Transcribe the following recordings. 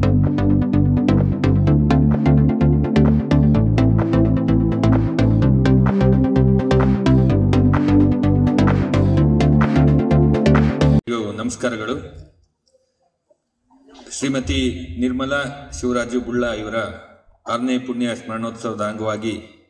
ಎಲ್ರಿಗೂ ನಮಸ್ಕಾರಗಳು ಶ್ರೀಮತಿ ನಿರ್ಮಲಾ ಶಿವರಾಜು ಬುಳ್ಳ ಇವರ ಆರನೇ ಪುಣ್ಯ ಸ್ಮರಣೋತ್ಸವದ ಅಂಗವಾಗಿ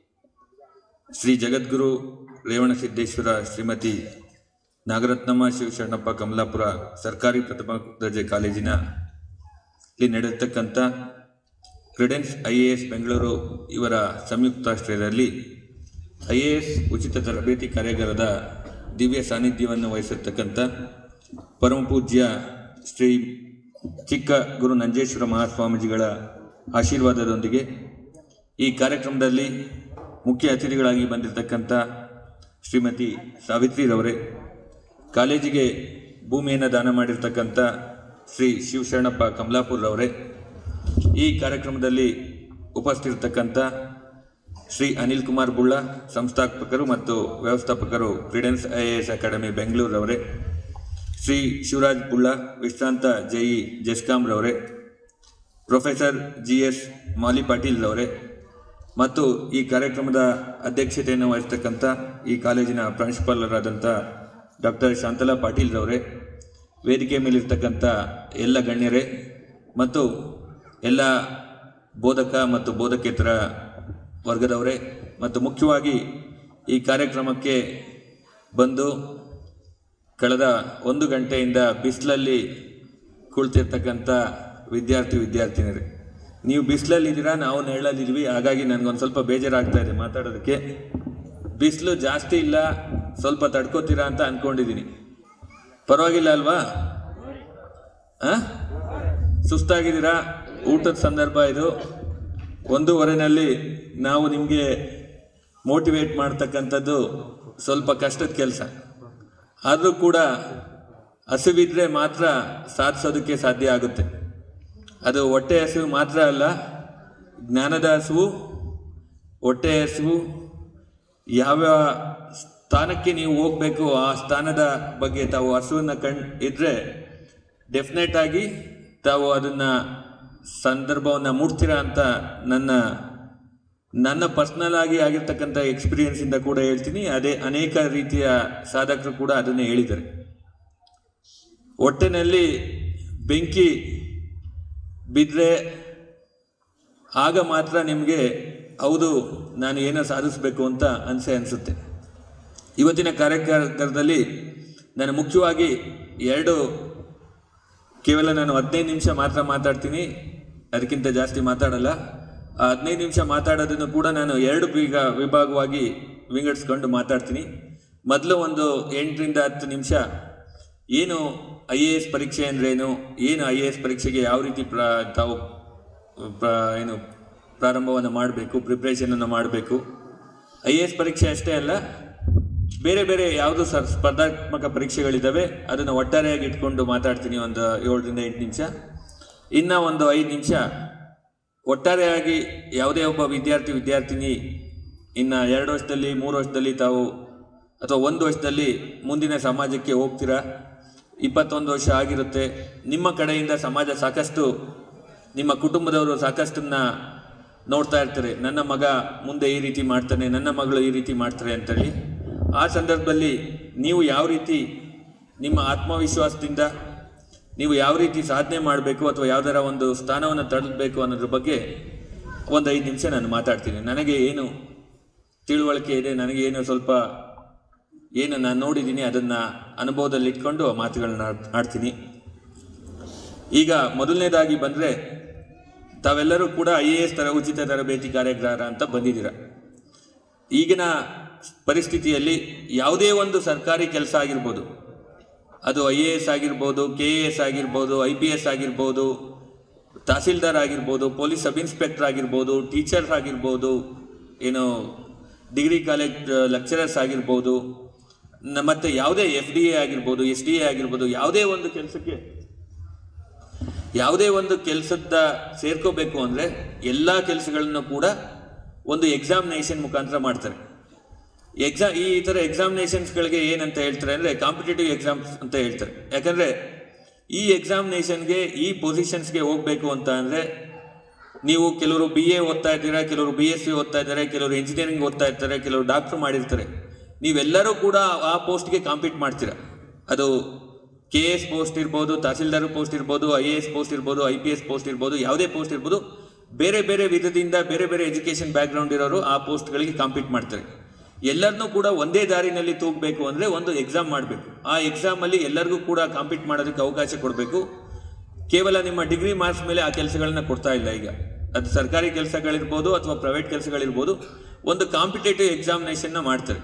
ಶ್ರೀ ಜಗದ್ಗುರು ರೇವಣಸಿದ್ದೇಶ್ವರ ಶ್ರೀಮತಿ ನಾಗರತ್ನಮ್ಮ ಶಿವಶರಣಪ್ಪ ಕಮಲಾಪುರ ಸರ್ಕಾರಿ ಪ್ರಥಮ ದರ್ಜೆ ಕಾಲೇಜಿನ ಇಲ್ಲಿ ನಡೆಯತಕ್ಕಂಥ credence I A S Bengaluru ಇವರ ಸಂಯುಕ್ತಾಶ್ರಯದಲ್ಲಿ ಐ ಎ ಎಸ್ ಉಚಿತ ತರಬೇತಿ ಕಾರ್ಯಾಗಾರದ ದಿವ್ಯ ಸಾನ್ನಿಧ್ಯವನ್ನು ವಹಿಸಿರ್ತಕ್ಕಂಥ ಪರಮ ಪೂಜ್ಯ ಶ್ರೀ ಚಿಕ್ಕ ಗುರು ನಂಜೇಶ್ವರ ಮಹಾಸ್ವಾಮೀಜಿಗಳ ಆಶೀರ್ವಾದದೊಂದಿಗೆ ಈ ಕಾರ್ಯಕ್ರಮದಲ್ಲಿ ಮುಖ್ಯ ಅತಿಥಿಗಳಾಗಿ ಬಂದಿರತಕ್ಕಂಥ ಶ್ರೀಮತಿ ಸಾವಿತ್ರಿರವರೇ ಕಾಲೇಜಿಗೆ ಭೂಮಿಯನ್ನು ದಾನ ಮಾಡಿರ್ತಕ್ಕಂಥ ಶ್ರೀ ಶಿವಶರಣಪ್ಪ ಕಮಲಾಪುರ್ರವರೇ ಈ ಕಾರ್ಯಕ್ರಮದಲ್ಲಿ ಉಪಸ್ಥಿತಿರ್ತಕ್ಕಂಥ ಶ್ರೀ ಅನಿಲ್ ಕುಮಾರ್ ಬುಳ್ಳ ಸಂಸ್ಥಾಪಕರು ಮತ್ತು ವ್ಯವಸ್ಥಾಪಕರು credence I A S academy ಬೆಂಗಳೂರವರೇ ಶ್ರೀ ಶಿವರಾಜ್ ಬುಳ್ಳ ವಿಶ್ರಾಂತ ಜೈ ಜಸ್ಕಾಂರವರೇ professor G S Mali Patil ರವರೇ ಮತ್ತು ಈ ಕಾರ್ಯಕ್ರಮದ ಅಧ್ಯಕ್ಷತೆಯನ್ನು ವಹಿಸ್ತಕ್ಕಂಥ ಈ ಕಾಲೇಜಿನ ಪ್ರಾಂಶುಪಾಲರಾದಂಥ ಡಾಕ್ಟರ್ ಶಾಂತಲಾ ಪಾಟೀಲ್ ರವರೇ ವೇದಿಕೆ ಮೇಲಿರ್ತಕ್ಕಂಥ ಎಲ್ಲ ಗಣ್ಯರೇ ಮತ್ತು ಎಲ್ಲ ಬೋಧಕ ಮತ್ತು ಬೋಧಕೇತರ ವರ್ಗದವರೇ ಮತ್ತು ಮುಖ್ಯವಾಗಿ ಈ ಕಾರ್ಯಕ್ರಮಕ್ಕೆ ಬಂದು ಕಳೆದ ಒಂದು ಗಂಟೆಯಿಂದ ಬಿಸಿಲಲ್ಲಿ ಕುಳಿತಿರ್ತಕ್ಕಂಥ ವಿದ್ಯಾರ್ಥಿ ವಿದ್ಯಾರ್ಥಿನಿಯರೇ ನೀವು ಬಿಸಿಲಲ್ಲಿದ್ದೀರಾ ನಾವು ನೆರಳಲ್ಲಿದ್ದೀವಿ ಹಾಗಾಗಿ ನನಗೊಂದು ಸ್ವಲ್ಪ ಬೇಜಾರಾಗ್ತಾ ಇದೆ ಮಾತಾಡೋದಕ್ಕೆ ಬಿಸಿಲು ಜಾಸ್ತಿ ಇಲ್ಲ ಸ್ವಲ್ಪ ತಡ್ಕೋತೀರಾ ಅಂತ ಅಂದ್ಕೊಂಡಿದ್ದೀನಿ ಪರವಾಗಿಲ್ಲ ಅಲ್ವಾ ಆ? ಸುಸ್ತಾಗಿದ್ದೀರಾ ಊಟದ ಸಂದರ್ಭ ಇದು ಒಂದೂವರೆನಲ್ಲಿ ನಾವು ನಿಮಗೆ ಮೋಟಿವೇಟ್ ಮಾಡ್ತಕ್ಕಂಥದ್ದು ಸ್ವಲ್ಪ ಕಷ್ಟದ ಕೆಲಸ ಆದರೂ ಕೂಡ ಹಸಿವಿದ್ರೆ ಮಾತ್ರ ಸಾಧಿಸೋದಕ್ಕೆ ಸಾಧ್ಯ ಆಗುತ್ತೆ ಅದು ಹೊಟ್ಟೆ ಹಸಿವು ಮಾತ್ರ ಅಲ್ಲ ಜ್ಞಾನದ ಹಸಿವು ಹೊಟ್ಟೆ ಹಸಿವು ಯಾವ ಸ್ಥಾನಕ್ಕೆ ನೀವು ಹೋಗಬೇಕು ಆ ಸ್ಥಾನದ ಬಗ್ಗೆ ತಾವು ಹಸುವನ್ನು ಕಣ್ ಇದ್ರೆ ಡೆಫಿನೆಟ್ ಆಗಿ ತಾವು ಅದನ್ನು ಸಂದರ್ಭವನ್ನು ಮೂಡ್ತೀರಾ ಅಂತ ನನ್ನ ನನ್ನ ಪರ್ಸ್ನಲ್ ಆಗಿ ಆಗಿರ್ತಕ್ಕಂಥ ಎಕ್ಸ್ಪೀರಿಯನ್ಸಿಂದ ಕೂಡ ಹೇಳ್ತೀನಿ ಅದೇ ಅನೇಕ ರೀತಿಯ ಸಾಧಕರು ಕೂಡ ಅದನ್ನೇ ಹೇಳಿದ್ದಾರೆ ಹೊಟ್ಟೆನಲ್ಲಿ ಬೆಂಕಿ ಬಿದ್ದರೆ ಆಗ ಮಾತ್ರ ನಿಮಗೆ ಹೌದು ನಾನು ಏನೋ ಸಾಧಿಸಬೇಕು ಅಂತ ಅನಿಸೆ ಅನಿಸುತ್ತೆ ಇವತ್ತಿನ ಕಾರ್ಯಕ್ರಮದಲ್ಲಿ ನಾನು ಮುಖ್ಯವಾಗಿ ಎರಡು ಕೇವಲ ನಾನು ಹದಿನೈದು ನಿಮಿಷ ಮಾತ್ರ ಮಾತಾಡ್ತೀನಿ ಅದಕ್ಕಿಂತ ಜಾಸ್ತಿ ಮಾತಾಡಲ್ಲ ಆ ಹದಿನೈದು ನಿಮಿಷ ಮಾತಾಡೋದನ್ನು ಕೂಡ ನಾನು ಎರಡು ಬೀಗ ವಿಭಾಗವಾಗಿ ವಿಂಗಡಿಸ್ಕೊಂಡು ಮಾತಾಡ್ತೀನಿ ಮೊದಲು ಒಂದು ಎಂಟರಿಂದ ಹತ್ತು ನಿಮಿಷ ಏನು ಐ ಎ ಎಸ್ ಪರೀಕ್ಷೆ ಅಂದ್ರೇನು ಏನು ಐ ಎ ಎಸ್ ಪರೀಕ್ಷೆಗೆ ಯಾವ ರೀತಿ ಪ್ರ ತಾವು ಪ್ರ ಏನು ಪ್ರಾರಂಭವನ್ನು ಮಾಡಬೇಕು ಪ್ರಿಪ್ರೇಷನನ್ನು ಮಾಡಬೇಕು ಐ ಎ ಎಸ್ ಪರೀಕ್ಷೆ ಅಷ್ಟೇ ಅಲ್ಲ ಬೇರೆ ಬೇರೆ ಯಾವುದು ಸರ್ ಸ್ಪರ್ಧಾತ್ಮಕ ಪರೀಕ್ಷೆಗಳಿದ್ದಾವೆ ಅದನ್ನು ಒಟ್ಟಾರೆಯಾಗಿ ಇಟ್ಕೊಂಡು ಮಾತಾಡ್ತೀನಿ ಒಂದು ಏಳರಿಂದ ಎಂಟು ನಿಮಿಷ ಇನ್ನು ಒಂದು ಐದು ನಿಮಿಷ ಒಟ್ಟಾರೆಯಾಗಿ ಯಾವುದೇ ಒಬ್ಬ ವಿದ್ಯಾರ್ಥಿ ವಿದ್ಯಾರ್ಥಿನಿ ಇನ್ನು ಎರಡು ವರ್ಷದಲ್ಲಿ ಮೂರು ವರ್ಷದಲ್ಲಿ ತಾವು ಅಥವಾ ಒಂದು ವರ್ಷದಲ್ಲಿ ಮುಂದಿನ ಸಮಾಜಕ್ಕೆ ಹೋಗ್ತೀರಾ ಇಪ್ಪತ್ತೊಂದು ವರ್ಷ ಆಗಿರುತ್ತೆ ನಿಮ್ಮ ಕಡೆಯಿಂದ ಸಮಾಜ ಸಾಕಷ್ಟು ನಿಮ್ಮ ಕುಟುಂಬದವರು ಸಾಕಷ್ಟನ್ನ ನೋಡ್ತಾ ಇರ್ತಾರೆ ನನ್ನ ಮಗ ಮುಂದೆ ಈ ರೀತಿ ಮಾಡ್ತಾನೆ ನನ್ನ ಮಗಳು ಈ ರೀತಿ ಮಾಡ್ತಾರೆ ಅಂತೇಳಿ ಆ ಸಂದರ್ಭದಲ್ಲಿ ನೀವು ಯಾವ ರೀತಿ ನಿಮ್ಮ ಆತ್ಮವಿಶ್ವಾಸದಿಂದ ನೀವು ಯಾವ ರೀತಿ ಸಾಧನೆ ಮಾಡಬೇಕು ಅಥವಾ ಯಾವ್ದಾರ ಒಂದು ಸ್ಥಾನವನ್ನು ತಲುಪಬೇಕು ಅನ್ನೋದ್ರ ಬಗ್ಗೆ ಒಂದು ಐದು ನಿಮಿಷ ನಾನು ಮಾತಾಡ್ತೀನಿ ನನಗೆ ಏನು ತಿಳುವಳಿಕೆ ಇದೆ ನನಗೆ ಏನು ಸ್ವಲ್ಪ ಏನು ನಾನು ನೋಡಿದ್ದೀನಿ ಅದನ್ನು ಅನುಭವದಲ್ಲಿ ಇಟ್ಕೊಂಡು ಆ ಮಾತುಗಳನ್ನ ಆಡ್- ಆಡ್ತೀನಿ ಈಗ ಮೊದಲನೇದಾಗಿ ಬಂದರೆ ತಾವೆಲ್ಲರೂ ಕೂಡ ಐ ಎ ಎಸ್ ತರ ಉಚಿತ ತರಬೇತಿ ಕಾರ್ಯಾಗಾರ ಅಂತ ಬಂದಿದ್ದೀರ ಈಗಿನ ಪರಿಸ್ಥಿತಿಯಲ್ಲಿ ಯಾವುದೇ ಒಂದು ಸರ್ಕಾರಿ ಕೆಲಸ ಆಗಿರ್ಬೋದು ಅದು ಐ ಎ ಎಸ್ ಆಗಿರ್ಬೋದು ಕೆ ಎ ಎಸ್ ಆಗಿರ್ಬೋದು ಐ ಪಿ ಎಸ್ ಆಗಿರ್ಬೋದು ತಹಸೀಲ್ದಾರ್ ಆಗಿರ್ಬೋದು ಪೊಲೀಸ್ ಸಬ್ ಇನ್ಸ್ಪೆಕ್ಟರ್ ಆಗಿರ್ಬೋದು ಟೀಚರ್ಸ್ ಆಗಿರ್ಬೋದು ಏನು ಡಿಗ್ರಿ ಕಾಲೇಜ್ ಲೆಕ್ಚರರ್ಸ್ ಆಗಿರ್ಬೋದು ನ- ಮತ್ತೆ ಯಾವುದೇ ಎಫ್ ಡಿ ಎ ಆಗಿರ್ಬೋದು ಎಸ್ ಡಿ ಎ ಆಗಿರ್ಬೋದು ಯಾವುದೇ ಒಂದು ಕೆಲಸಕ್ಕೆ ಯಾವುದೇ ಒಂದು ಕೆಲಸದ ಸೇರ್ಕೋಬೇಕು ಅಂದರೆ ಎಲ್ಲ ಕೆಲಸಗಳನ್ನು ಕೂಡ ಒಂದು ಎಕ್ಸಾಮಿನೇಷನ್ ಮುಖಾಂತರ ಮಾಡ್ತಾರೆ ಎಕ್ಸಾಮ್ ಈ ಥರ ಎಕ್ಸಾಮಿನೇಷನ್ಸ್ಗಳಿಗೆ ಏನಂತ ಹೇಳ್ತಾರೆ ಅಂದರೆ ಕಾಂಪಿಟೇಟಿವ್ ಎಕ್ಸಾಮ್ಸ್ ಅಂತ ಹೇಳ್ತಾರೆ ಯಾಕಂದರೆ ಈ ಎಕ್ಸಾಮಿನೇಷನ್ಗೆ ಈ ಪೊಸಿಷನ್ಸ್ಗೆ ಹೋಗಬೇಕು ಅಂತ ಅಂದರೆ ನೀವು ಕೆಲವರು ಬಿ ಎ ಓದ್ತಾ ಇದ್ದೀರಾ ಕೆಲವರು ಬಿ ಎಸ್ ಸಿ ಓದ್ತಾ ಇದ್ದಾರೆ ಕೆಲವರು ಇಂಜಿನಿಯರಿಂಗ್ ಓದ್ತಾ ಇರ್ತಾರೆ ಕೆಲವರು ಡಾಕ್ಟ್ರು ಮಾಡಿರ್ತಾರೆ ನೀವೆಲ್ಲರೂ ಕೂಡ ಆ ಪೋಸ್ಟ್ಗೆ ಕಾಂಪೀಟ್ ಮಾಡ್ತೀರಾ ಅದು ಕೆ ಎಸ್ ಪೋಸ್ಟ್ ಇರ್ಬೋದು ತಹಸೀಲ್ದಾರ್ ಪೋಸ್ಟ್ ಇರ್ಬೋದು ಐ ಎ ಎಸ್ ಪೋಸ್ಟ್ ಇರ್ಬೋದು ಐ ಪಿ ಎಸ್ ಪೋಸ್ಟ್ ಇರ್ಬೋದು ಯಾವುದೇ ಪೋಸ್ಟ್ ಇರ್ಬೋದು ಬೇರೆ ಬೇರೆ ವಿಧದಿಂದ ಬೇರೆ ಬೇರೆ ಎಜುಕೇಷನ್ ಬ್ಯಾಕ್ಗ್ರೌಂಡ್ ಇರೋರು ಆ ಪೋಸ್ಟ್ಗಳಿಗೆ ಕಾಂಪೀಟ್ ಮಾಡ್ತಾರೆ ಎಲ್ಲರನ್ನೂ ಕೂಡ ಒಂದೇ ದಾರಿನಲ್ಲಿ ತೂಗಬೇಕು ಅಂದರೆ ಒಂದು ಎಕ್ಸಾಮ್ ಮಾಡಬೇಕು ಆ ಎಕ್ಸಾಮಲ್ಲಿ ಎಲ್ಲರಿಗೂ ಕೂಡ ಕಾಂಪೀಟ್ ಮಾಡೋದಕ್ಕೆ ಅವಕಾಶ ಕೊಡಬೇಕು ಕೇವಲ ನಿಮ್ಮ ಡಿಗ್ರಿ ಮಾರ್ಕ್ಸ್ ಮೇಲೆ ಆ ಕೆಲಸಗಳನ್ನ ಕೊಡ್ತಾ ಇಲ್ಲ ಈಗ ಅದು ಸರ್ಕಾರಿ ಕೆಲಸಗಳಿರ್ಬೋದು ಅಥವಾ ಪ್ರೈವೇಟ್ ಕೆಲಸಗಳಿರ್ಬೋದು ಒಂದು ಕಾಂಪಿಟೇಟಿವ್ ಎಕ್ಸಾಮಿನೇಷನ್ನ ಮಾಡ್ತಾರೆ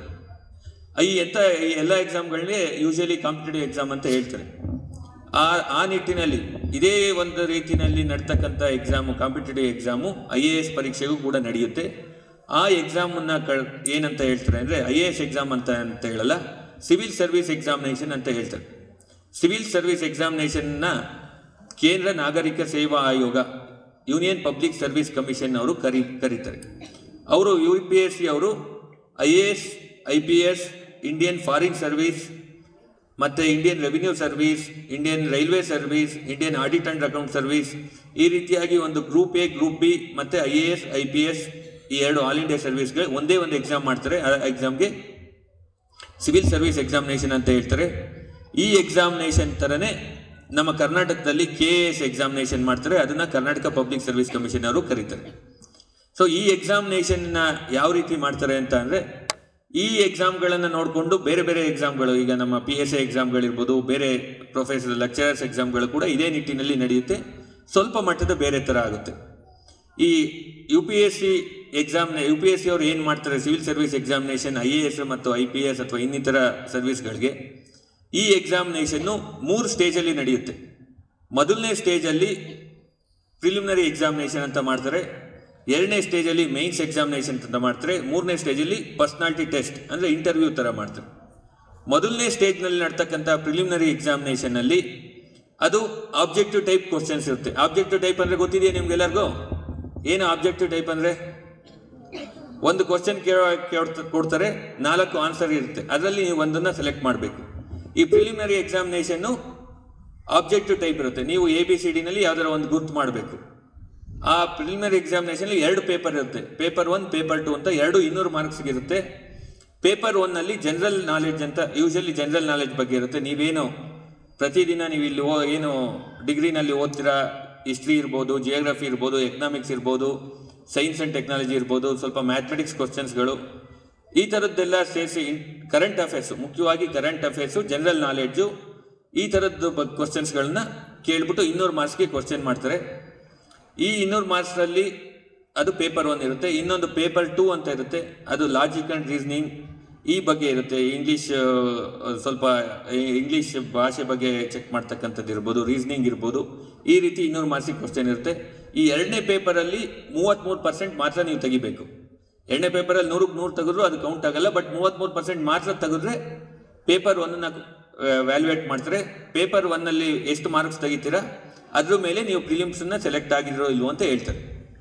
ಈ ಎಂಥ ಈ ಎಲ್ಲ ಎಕ್ಸಾಮ್ಗಳನ್ನೇ ಯೂಶಲಿ ಕಾಂಪಿಟೇಟಿವ್ ಎಕ್ಸಾಮ್ ಅಂತ ಹೇಳ್ತಾರೆ ಆ ಆ ನಿಟ್ಟಿನಲ್ಲಿ ಇದೇ ಒಂದು ರೀತಿಯಲ್ಲಿ ನಡ್ತಕ್ಕಂಥ exam competitive exam I A S ಪರೀಕ್ಷೆಗೂ ಕೂಡ ನಡೆಯುತ್ತೆ ಆ ಎಕ್ಸಾಮನ್ನ ಕ ಏನಂತ ಹೇಳ್ತಾರೆ ಅಂದರೆ ಐ ಎ ಎಸ್ ಎಕ್ಸಾಮ್ ಅಂತ ಅಂತ ಹೇಳಲ್ಲ ಸಿವಿಲ್ ಸರ್ವಿಸ್ ಎಕ್ಸಾಮಿನೇಷನ್ ಅಂತ ಹೇಳ್ತಾರೆ ಸಿವಿಲ್ ಸರ್ವಿಸ್ ಎಕ್ಸಾಮಿನೇಷನ್ನ ಕೇಂದ್ರ ನಾಗರಿಕ ಸೇವಾ ಆಯೋಗ ಯೂನಿಯನ್ ಪಬ್ಲಿಕ್ ಸರ್ವಿಸ್ ಕಮಿಷನ್ ಅವರು ಕರಿ ಕರೀತಾರೆ ಅವರು ಯು ಪಿ ಎಸ್ ಸಿ ಅವರು I A S I P S Indian foreign service ಮತ್ತು Indian revenue service Indian railway service Indian audit and account service ಈ ರೀತಿಯಾಗಿ ಒಂದು ಗ್ರೂಪ್ ಎ ಗ್ರೂಪ್ ಬಿ ಮತ್ತು I A S I P S ಈ ಎರಡು all India ಸರ್ವಿಸ್ಗೆ ಒಂದೇ ಒಂದು ಎಕ್ಸಾಮ್ ಮಾಡ್ತಾರೆ ಆ ಎಕ್ಸಾಮ್ಗೆ ಸಿವಿಲ್ ಸರ್ವಿಸ್ ಎಕ್ಸಾಮಿನೇಷನ್ ಅಂತ ಹೇಳ್ತಾರೆ ಈ ಎಕ್ಸಾಮಿನೇಷನ್ ಥರನೇ ನಮ್ಮ ಕರ್ನಾಟಕದಲ್ಲಿ ಕೆ ಎ ಎಸ್ ಎಕ್ಸಾಮಿನೇಷನ್ ಮಾಡ್ತಾರೆ ಅದನ್ನು ಕರ್ನಾಟಕ ಪಬ್ಲಿಕ್ ಸರ್ವಿಸ್ ಕಮಿಷನ್ ಅವರು ಕರೀತಾರೆ ಸೊ ಈ ಎಕ್ಸಾಮಿನೇಷನ್ನ ಯಾವ ರೀತಿ ಮಾಡ್ತಾರೆ ಅಂತ ಅಂದರೆ ಈ ಎಕ್ಸಾಮ್ಗಳನ್ನು ನೋಡಿಕೊಂಡು ಬೇರೆ ಬೇರೆ ಎಕ್ಸಾಮ್ಗಳು ಈಗ ನಮ್ಮ ಪಿ ಎಸ್ ಎ ಎಕ್ಸಾಮ್ಗಳಿರ್ಬೋದು ಬೇರೆ ಪ್ರೊಫೆಸರ್ ಲೆಕ್ಚರರ್ಸ್ ಎಕ್ಸಾಮ್ಗಳು ಕೂಡ ಇದೇ ನಿಟ್ಟಿನಲ್ಲಿ ನಡೆಯುತ್ತೆ ಸ್ವಲ್ಪ ಮಟ್ಟದ ಬೇರೆ ಥರ ಆಗುತ್ತೆ ಈ U P S C exam U P S C ಅವ್ರು ಏನು ಮಾಡ್ತಾರೆ civil service examination I A S ಮತ್ತು ಐ ಪಿ ಎಸ್ ಅಥವಾ ಇನ್ನಿತರ ಸರ್ವಿಸ್ಗಳಿಗೆ ಈ ಎಕ್ಸಾಮಿನೇಷನ್ನು ಮೂರು ಸ್ಟೇಜಲ್ಲಿ ನಡೆಯುತ್ತೆ ಮೊದಲನೇ ಸ್ಟೇಜಲ್ಲಿ ಪ್ರಿಲಿಮಿನರಿ ಎಕ್ಸಾಮಿನೇಷನ್ ಅಂತ ಮಾಡ್ತಾರೆ ಎರಡನೇ ಸ್ಟೇಜಲ್ಲಿ ಮೈನ್ಸ್ ಎಕ್ಸಾಮಿನೇಷನ್ ಅಂತ ಮಾಡ್ತಾರೆ ಮೂರನೇ ಸ್ಟೇಜಲ್ಲಿ ಪರ್ಸ್ನಾಲಿಟಿ ಟೆಸ್ಟ್ ಅಂದರೆ ಇಂಟರ್ವ್ಯೂ ಥರ ಮಾಡ್ತಾರೆ ಮೊದಲನೇ ಸ್ಟೇಜ್ನಲ್ಲಿ ನಡ್ತಕ್ಕಂಥ ಪ್ರಿಲಿಮಿನರಿ ಎಕ್ಸಾಮಿನೇಷನ್ನಲ್ಲಿ ಅದು ಆಬ್ಜೆಕ್ಟಿವ್ ಟೈಪ್ ಕ್ವಶನ್ಸ್ ಇರುತ್ತೆ ಆಬ್ಜೆಕ್ಟಿವ್ ಟೈಪ್ ಅಂದರೆ ಗೊತ್ತಿದೆಯಾ ನಿಮ್ಗೆಲ್ಲರಿಗೂ ಏನು ಆಬ್ಜೆಕ್ಟಿವ್ ಟೈಪ್ ಅಂದರೆ ಒಂದು ಕ್ವಶನ್ ಕೇಳೋ ಕೇಳ್ತ- ಕೊಡ್ತಾರೆ ನಾಲ್ಕು ಆನ್ಸರ್ ಇರುತ್ತೆ ಅದರಲ್ಲಿ ನೀವು ಒಂದನ್ನು ಸೆಲೆಕ್ಟ್ ಮಾಡಬೇಕು ಈ ಪ್ರಿಲಿಮಿನರಿ ಎಕ್ಸಾಮಿನೇಷನ್ನು ಆಬ್ಜೆಕ್ಟಿವ್ ಟೈಪ್ ಇರುತ್ತೆ ನೀವು ಎ ಬಿ ಸಿ ಡಿನಲ್ಲಿ ಯಾವ್ದಾರ ಒಂದು ಗುರ್ತು ಮಾಡಬೇಕು ಆ ಪ್ರಿಲಿಮಿನರಿ ಎಕ್ಸಾಮಿನೇಷನ್ಲಿ ಎರಡು ಪೇಪರ್ ಇರುತ್ತೆ ಪೇಪರ್ ಒನ್ ಪೇಪರ್ ಟು ಅಂತ ಎರಡು ಇನ್ನೂರು ಮಾರ್ಕ್ಸ್ಗೆ ಇರುತ್ತೆ ಪೇಪರ್ ಒನ್ನಲ್ಲಿ ಜನರಲ್ ನಾಲೆಡ್ಜ್ ಅಂತ ಯೂಶಲಿ ಜನರಲ್ ನಾಲೆಡ್ಜ್ ಬಗ್ಗೆ ಇರುತ್ತೆ ನೀವೇನು ಪ್ರತಿದಿನ ನೀವು ಇಲ್ಲಿ ಓ ಏನು ಡಿಗ್ರಿನಲ್ಲಿ ಓದ್ತೀರಾ ಹಿಸ್ಟ್ರಿ ಇರ್ಬೋದು ಜಿಯೋಗ್ರಫಿ ಇರ್ಬೋದು ಎಕನಾಮಿಕ್ಸ್ ಇರ್ಬೋದು ಸೈನ್ಸ್ ಆ್ಯಂಡ್ ಟೆಕ್ನಾಲಜಿ ಇರ್ಬೋದು ಸ್ವಲ್ಪ ಮ್ಯಾಥಮೆಟಿಕ್ಸ್ ಕ್ವಶನ್ಸ್ಗಳು ಈ ಥರದ್ದೆಲ್ಲ ಸೇರಿಸಿ ಕರೆಂಟ್ ಅಫೇರ್ಸು ಮುಖ್ಯವಾಗಿ ಕರೆಂಟ್ ಅಫೇರ್ಸು ಜನರಲ್ ನಾಲೆಡ್ಜು ಈ ಥರದ್ದು ಬ ಕ್ವಶನ್ಸ್ಗಳನ್ನ ಕೇಳ್ಬಿಟ್ಟು ಇನ್ನೂರು ಮಾರ್ಕ್ಸ್ಗೆ ಕ್ವಶನ್ ಮಾಡ್ತಾರೆ ಈ ಇನ್ನೂರು ಮಾರ್ಕ್ಸಲ್ಲಿ ಅದು ಪೇಪರ್ ಒನ್ ಇರುತ್ತೆ ಇನ್ನೊಂದು ಪೇಪರ್ ಟೂ ಅಂತ ಇರುತ್ತೆ ಅದು ಲಾಜಿಕ್ ಆ್ಯಂಡ್ ರೀಸನಿಂಗ್ ಈ ಬಗ್ಗೆ ಇರುತ್ತೆ ಇಂಗ್ಲೀಷ್ ಆ, ಸ್ವಲ್ಪ ಇಂಗ್ಲೀಷ್ ಭಾಷೆ ಬಗ್ಗೆ ಚೆಕ್ ಮಾಡ್ತಕ್ಕಂಥದ್ದು ಇರ್ಬೋದು ರೀಸನಿಂಗ್ ಇರ್ಬೋದು ಈ ರೀತಿ ಇನ್ನೂರು ಮಾರ್ಕ್ಸಿಗೆ ಕ್ವಶನ್ ಇರುತ್ತೆ ಈ ಎರಡನೇ ಪೇಪರಲ್ಲಿ ಮೂವತ್ತ್ಮೂರು ಪರ್ಸೆಂಟ್ ಮಾತ್ರ ನೀವು ತೆಗಿಬೇಕು ಎರಡನೇ ಪೇಪರಲ್ಲಿ ನೂರಕ್ಕೆ ನೂರು ತೆಗೆದ್ರು ಅದು ಕೌಂಟ್ ಆಗಲ್ಲ ಬಟ್ ಮೂವತ್ತ್ಮೂರು ಪರ್ಸೆಂಟ್ ಮಾತ್ರ ತೆಗೆದ್ರೆ ಪೇಪರ್ ಒನ್ನ ವ್ಯಾಲ್ಯೂಯೇಟ್ ಮಾಡ್ತಾರೆ ಪೇಪರ್ ಒನ್ನಲ್ಲಿ ಎಷ್ಟು ಮಾರ್ಕ್ಸ್ ತೆಗಿತೀರಾ ಅದ್ರ ಮೇಲೆ ನೀವು ಪ್ರಿಲಿಮ್ಸನ್ನ ಸೆಲೆಕ್ಟ್ ಆಗಿರೋ ಇಲ್ವೋ ಅಂತ ಹೇಳ್ತಾರೆ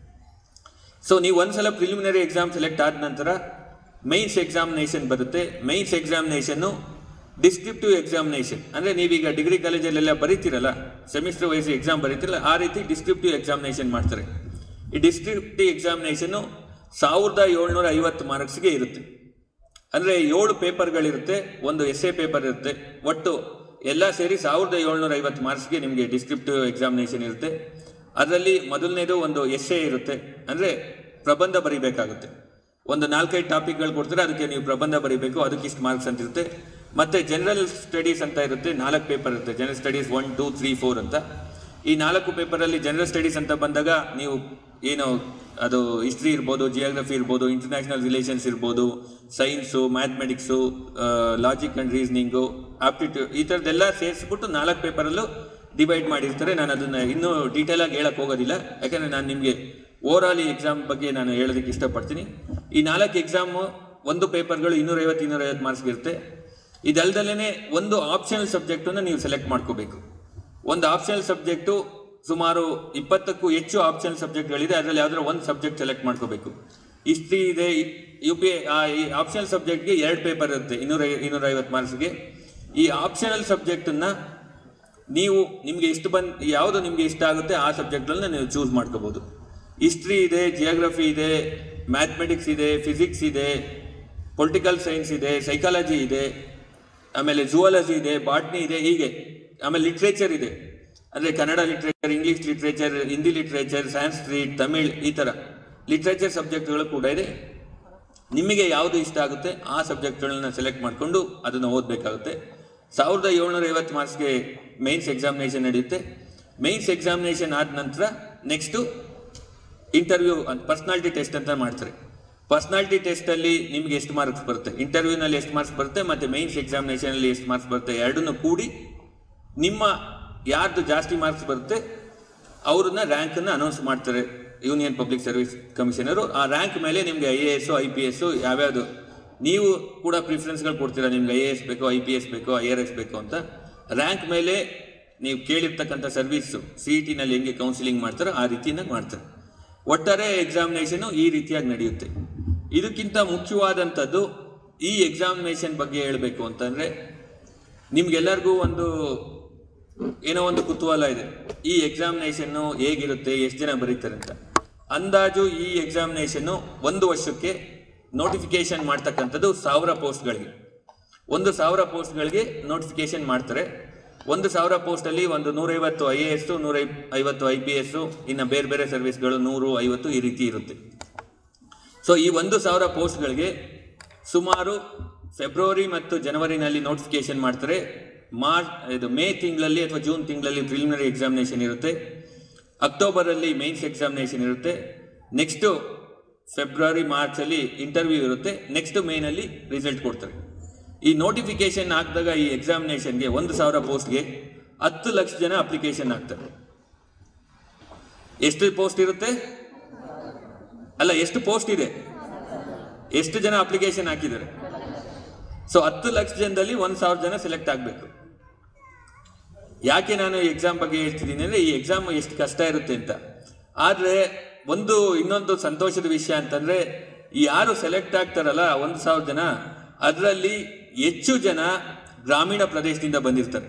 ಸೊ ನೀವು ಒಂದ್ಸಲ ಪ್ರಿಲಿಮಿನರಿ ಎಕ್ಸಾಮ್ ಸೆಲೆಕ್ಟ್ ಆದ ನಂತರ ಮೈನ್ಸ್ ಎಕ್ಸಾಮಿನೇಷನ್ ಬರುತ್ತೆ ಮೈನ್ಸ್ ಎಕ್ಸಾಮಿನೇಷನ್ನು ಡಿಸ್ಕ್ರಿಪ್ಟಿವ್ ಎಕ್ಸಾಮಿನೇಷನ್ ಅಂದರೆ ನೀವೀಗ ಡಿಗ್ರಿ ಕಾಲೇಜಲ್ಲೆಲ್ಲ ಬರೀತೀರಲ್ಲ ಸೆಮಿಸ್ಟರ್ ವೈಸ್ ಎಕ್ಸಾಮ್ ಬರೀತಿರಲ್ಲ ಆ ರೀತಿ ಡಿಸ್ಕ್ರಿಪ್ಟಿವ್ ಎಕ್ಸಾಮಿನೇಷನ್ ಮಾಡ್ತಾರೆ ಈ ಡಿಸ್ಕ್ರಿಪ್ಟಿವ್ ಎಕ್ಸಾಮಿನೇಷನ್ನು ಸಾವಿರದ ಏಳ್ನೂರ ಐವತ್ತು ಮಾರ್ಕ್ಸ್ಗೆ ಇರುತ್ತೆ ಅಂದರೆ ಏಳು ಪೇಪರ್ಗಳಿರುತ್ತೆ ಒಂದು ಎಸ್ ಎ ಪೇಪರ್ ಇರುತ್ತೆ ಒಟ್ಟು ಎಲ್ಲ ಸೇರಿ ಸಾವಿರದ ಏಳ್ನೂರ ಐವತ್ತು ಮಾರ್ಕ್ಸ್ಗೆ ನಿಮಗೆ ಡಿಸ್ಕ್ರಿಪ್ಟಿವ್ ಎಕ್ಸಾಮಿನೇಷನ್ ಇರುತ್ತೆ ಅದರಲ್ಲಿ ಮೊದಲನೇದು ಒಂದು ಎಸ್ ಎ ಇರುತ್ತೆ ಅಂದರೆ ಪ್ರಬಂಧ ಬರೀಬೇಕಾಗುತ್ತೆ ಒಂದು ನಾಲ್ಕೈದು ಟಾಪಿಕ್ಗಳು ಕೊಡ್ತಾರೆ ಅದಕ್ಕೆ ನೀವು ಪ್ರಬಂಧ ಬರೀಬೇಕು ಅದಕ್ಕೆ ಇಷ್ಟು ಮಾರ್ಕ್ಸ್ ಅಂತ ಇರುತ್ತೆ ಮತ್ತು ಜನರಲ್ ಸ್ಟಡೀಸ್ ಅಂತ ಇರುತ್ತೆ ನಾಲ್ಕು ಪೇಪರ್ ಇರುತ್ತೆ general studies one two three four ಅಂತ ಈ ನಾಲ್ಕು ಪೇಪರಲ್ಲಿ ಜನರಲ್ ಸ್ಟಡೀಸ್ ಅಂತ ಬಂದಾಗ ನೀವು ಏನು ಅದು ಹಿಸ್ಟ್ರಿ ಇರ್ಬೋದು ಜಿಯೋಗ್ರಫಿ ಇರ್ಬೋದು ಇಂಟರ್ನ್ಯಾಷನಲ್ ರಿಲೇಷನ್ಸ್ ಇರ್ಬೋದು science mathematics logic and reasoning aptitude ಈ ಥರದ್ದೆಲ್ಲ ಸೇರಿಸ್ಬಿಟ್ಟು ನಾಲ್ಕು ಪೇಪರಲ್ಲೂ ಡಿವೈಡ್ ಮಾಡಿರ್ತಾರೆ ನಾನು ಅದನ್ನು ಇನ್ನೂ ಡೀಟೇಲಾಗಿ ಹೇಳಕ್ಕೆ ಹೋಗೋದಿಲ್ಲ ಯಾಕಂದರೆ ನಾನು ನಿಮಗೆ ಓವರ್ ಆಲ್ ಈ ಎಕ್ಸಾಮ್ ಬಗ್ಗೆ ನಾನು ಹೇಳೋದಕ್ಕೆ ಇಷ್ಟಪಡ್ತೀನಿ ಈ ನಾಲ್ಕು ಎಕ್ಸಾಮು ಒಂದು ಪೇಪರ್ಗಳು ಇನ್ನೂರೈವತ್ತು ಇನ್ನೂರೈವತ್ತು ಮಾರ್ಕ್ಸ್ಗೆ ಇರುತ್ತೆ ಇದಲ್ದಲ್ಲೇ ಒಂದು ಆಪ್ಷನಲ್ ಸಬ್ಜೆಕ್ಟನ್ನು ನೀವು ಸೆಲೆಕ್ಟ್ ಮಾಡ್ಕೋಬೇಕು ಒಂದು ಆಪ್ಷನಲ್ ಸಬ್ಜೆಕ್ಟು ಸುಮಾರು ಇಪ್ಪತ್ತಕ್ಕೂ ಹೆಚ್ಚು ಆಪ್ಷನಲ್ ಸಬ್ಜೆಕ್ಟ್ಗಳಿದೆ ಅದರಲ್ಲಿ ಯಾವ್ದಾದ್ರು ಒಂದು ಸಬ್ಜೆಕ್ಟ್ ಸೆಲೆಕ್ಟ್ ಮಾಡ್ಕೋಬೇಕು ಹಿಸ್ಟ್ರಿ ಇದೆ ಯು ಪಿ ಈ ಆಪ್ಷನಲ್ ಸಬ್ಜೆಕ್ಟ್ಗೆ ಎರಡು ಪೇಪರ್ ಇರುತ್ತೆ ಇನ್ನೂರ ಇನ್ನೂರೈವತ್ತು ಮಾರ್ಕ್ಸ್ಗೆ ಈ ಆಪ್ಷನಲ್ ಸಬ್ಜೆಕ್ಟನ್ನು ನೀವು ನಿಮಗೆ ಇಷ್ಟ ಬಂದ್ ಯಾವುದು ನಿಮಗೆ ಇಷ್ಟ ಆಗುತ್ತೆ ಆ ಸಬ್ಜೆಕ್ಟ್ಗಳನ್ನ ನೀವು ಚೂಸ್ ಮಾಡ್ಕೋಬೋದು ಹಿಸ್ಟ್ರಿ ಇದೆ ಜಿಯೋಗ್ರಫಿ ಇದೆ ಮ್ಯಾಥಮೆಟಿಕ್ಸ್ ಇದೆ ಫಿಸಿಕ್ಸ್ ಇದೆ ಪೊಲಿಟಿಕಲ್ ಸೈನ್ಸ್ ಇದೆ ಸೈಕಾಲಜಿ ಇದೆ ಆಮೇಲೆ ಜುವಾಲಜಿ ಇದೆ ಬಾಟ್ನಿ ಇದೆ ಹೀಗೆ ಆಮೇಲೆ ಲಿಟ್ರೇಚರ್ ಇದೆ ಅಂದರೆ Kannada literature English literature Hindi literature ಸ್ಟ್ರೀಟ್ ತಮಿಳ್ ಈ ಥರ ಲಿಟ್ರೇಚರ್ ಸಬ್ಜೆಕ್ಟ್ಗಳು ಕೂಡ ಇದೆ ನಿಮಗೆ ಯಾವುದು ಇಷ್ಟ ಆಗುತ್ತೆ ಆ ಸಬ್ಜೆಕ್ಟ್ಗಳನ್ನ ಸೆಲೆಕ್ಟ್ ಮಾಡಿಕೊಂಡು ಅದನ್ನು ಓದಬೇಕಾಗುತ್ತೆ ಸಾವಿರದ ಏಳ್ನೂರ ಐವತ್ತು ಮಾರ್ಕ್ಸ್ಗೆ ಮೇನ್ಸ್ ಎಕ್ಸಾಮಿನೇಷನ್ ನಡೆಯುತ್ತೆ ಮೇನ್ಸ್ ಎಕ್ಸಾಮಿನೇಷನ್ ಆದ ನಂತರ ನೆಕ್ಸ್ಟು ಇಂಟರ್ವ್ಯೂ ಪರ್ಸ್ನಾಲಿಟಿ ಟೆಸ್ಟ್ ಅಂತ ಮಾಡ್ತಾರೆ ಪರ್ಸ್ನಾಲಿಟಿ ಟೆಸ್ಟಲ್ಲಿ ನಿಮ್ಗೆ ಎಷ್ಟು ಮಾರ್ಕ್ಸ್ ಬರುತ್ತೆ ಇಂಟರ್ವ್ಯೂನಲ್ಲಿ ಎಷ್ಟು ಮಾರ್ಕ್ಸ್ ಬರುತ್ತೆ ಮತ್ತು ಮೇನ್ಸ್ ಎಕ್ಸಾಮಿನೇಷನಲ್ಲಿ ಎಷ್ಟು ಮಾರ್ಕ್ಸ್ ಬರುತ್ತೆ ಎರಡನ್ನೂ ಕೂಡಿ ನಿಮ್ಮ ಯಾರ್ದು ಜಾಸ್ತಿ ಮಾರ್ಕ್ಸ್ ಬರುತ್ತೆ ಅವ್ರನ್ನ ರ್ಯಾಂಕನ್ನು ಅನೌನ್ಸ್ ಮಾಡ್ತಾರೆ ಯೂನಿಯನ್ ಪಬ್ಲಿಕ್ ಸರ್ವಿಸ್ ಕಮಿಷನರು ಆ ರ್ಯಾಂಕ್ ಮೇಲೆ ನಿಮಗೆ I A S I P S ಯಾವ್ಯಾವುದು ನೀವು ಕೂಡ ಪ್ರಿಫರೆನ್ಸ್ಗಳು ಕೊಡ್ತೀರಾ ನಿಮ್ಗೆ ಐ ಎ ಎಸ್ ಬೇಕು ಐ ಪಿ ಎಸ್ ಬೇಕು ಐ ಆರ್ ಎಸ್ ಬೇಕು ಅಂತ ರ್ಯಾಂಕ್ ಮೇಲೆ ನೀವು ಕೇಳಿರ್ತಕ್ಕಂಥ ಸರ್ವಿಸು ಸಿ ಇ ಟಿನಲ್ಲಿ ಹೆಂಗೆ ಕೌನ್ಸಿಲಿಂಗ್ ಮಾಡ್ತಾರೋ ಆ ರೀತಿನ ಮಾಡ್ತಾರೆ ಒಟ್ಟಾರೆ ಎಕ್ಸಾಮಿನೇಷನು ಈ ರೀತಿಯಾಗಿ ನಡೆಯುತ್ತೆ ಇದಕ್ಕಿಂತ ಮುಖ್ಯವಾದಂಥದ್ದು ಈ ಎಕ್ಸಾಮಿನೇಷನ್ ಬಗ್ಗೆ ಹೇಳಬೇಕು ಅಂತಂದರೆ ನಿಮ್ಗೆಲ್ಲರಿಗೂ ಒಂದು ಏನೋ ಒಂದು ಕುತೂಹಲ ಇದೆ ಈ ಎಕ್ಸಾಮಿನೇಷನ್ನು ಹೇಗಿರುತ್ತೆ ಎಷ್ಟು ಜನ ಬರೀತಾರೆ ಅಂತ ಅಂದಾಜು ಈ ಎಕ್ಸಾಮಿನೇಷನ್ನು ಒಂದು ವರ್ಷಕ್ಕೆ ನೋಟಿಫಿಕೇಶನ್ ಮಾಡ್ತಕ್ಕಂಥದ್ದು ಸಾವಿರ ಪೋಸ್ಟ್ಗಳಿಗೆ ಒಂದು ಸಾವಿರ ಪೋಸ್ಟ್ಗಳಿಗೆ ನೋಟಿಫಿಕೇಶನ್ ಮಾಡ್ತಾರೆ ಒಂದು ಸಾವಿರ ಪೋಸ್ಟಲ್ಲಿ ಒಂದು ನೂರೈವತ್ತು ಐ ಎ ಎಸ್ಸು ನೂರ ಐವತ್ತು ಐ ಪಿ ಎಸ್ಸು ಇನ್ನು ಬೇರೆ ಬೇರೆ ಸರ್ವಿಸ್ಗಳು ನೂರು ಐವತ್ತು ಈ ರೀತಿ ಇರುತ್ತೆ ಸೊ ಈ ಒಂದು ಸಾವಿರ ಪೋಸ್ಟ್ಗಳಿಗೆ ಸುಮಾರು ಫೆಬ್ರವರಿ ಮತ್ತು ಜನವರಿನಲ್ಲಿ ನೋಟಿಫಿಕೇಶನ್ ಮಾಡ್ತಾರೆ ಮಾರ್ಚ್ ಇದು ಮೇ ತಿಂಗಳಲ್ಲಿ ಅಥವಾ ಜೂನ್ ತಿಂಗಳಲ್ಲಿ ಪ್ರಿಲಿಮಿನರಿ ಎಕ್ಸಾಮಿನೇಷನ್ ಇರುತ್ತೆ ಅಕ್ಟೋಬರಲ್ಲಿ ಮೇನ್ಸ್ ಎಕ್ಸಾಮಿನೇಷನ್ ಇರುತ್ತೆ ನೆಕ್ಸ್ಟು ಫೆಬ್ರವರಿ ಮಾರ್ಚಲ್ಲಿ ಇಂಟರ್ವ್ಯೂ ಇರುತ್ತೆ ನೆಕ್ಸ್ಟ್ ಮೇನಲ್ಲಿ ರಿಸಲ್ಟ್ ಕೊಡ್ತಾರೆ ಈ ನೋಟಿಫಿಕೇಶನ್ ಹಾಕಿದಾಗ ಈ ಎಕ್ಸಾಮಿನೇಷನ್ಗೆ ಒಂದು ಸಾವಿರ ಪೋಸ್ಟ್ಗೆ ಹತ್ತು ಲಕ್ಷ ಜನ ಅಪ್ಲಿಕೇಶನ್ ಹಾಕ್ತಾರೆ ಎಷ್ಟು ಪೋಸ್ಟ್ ಇರುತ್ತೆ ಅಲ್ಲ ಎಷ್ಟು ಪೋಸ್ಟ್ ಇದೆ ಎಷ್ಟು ಜನ ಅಪ್ಲಿಕೇಶನ್ ಹಾಕಿದ್ದಾರೆ ಸೊ ಹತ್ತು ಲಕ್ಷ ಜನದಲ್ಲಿ ಒಂದು ಸಾವಿರ ಜನ ಸೆಲೆಕ್ಟ್ ಆಗಬೇಕು ಯಾಕೆ ನಾನು ಎಕ್ಸಾಮ್ ಬಗ್ಗೆ ಹೇಳ್ತಿದ್ದೀನಿ ಅಂದರೆ ಈ ಎಕ್ಸಾಮ್ ಎಷ್ಟು ಕಷ್ಟ ಇರುತ್ತೆ ಅಂತ ಆದರೆ ಒಂದು ಇನ್ನೊಂದು ಸಂತೋಷದ ವಿಷಯ ಅಂತಂದರೆ ಯಾರು ಸೆಲೆಕ್ಟ್ ಆಗ್ತಾರಲ್ಲ ಒಂದು ಸಾವಿರ ಜನ ಅದರಲ್ಲಿ ಹೆಚ್ಚು ಜನ ಗ್ರಾಮೀಣ ಪ್ರದೇಶದಿಂದ ಬಂದಿರ್ತಾರೆ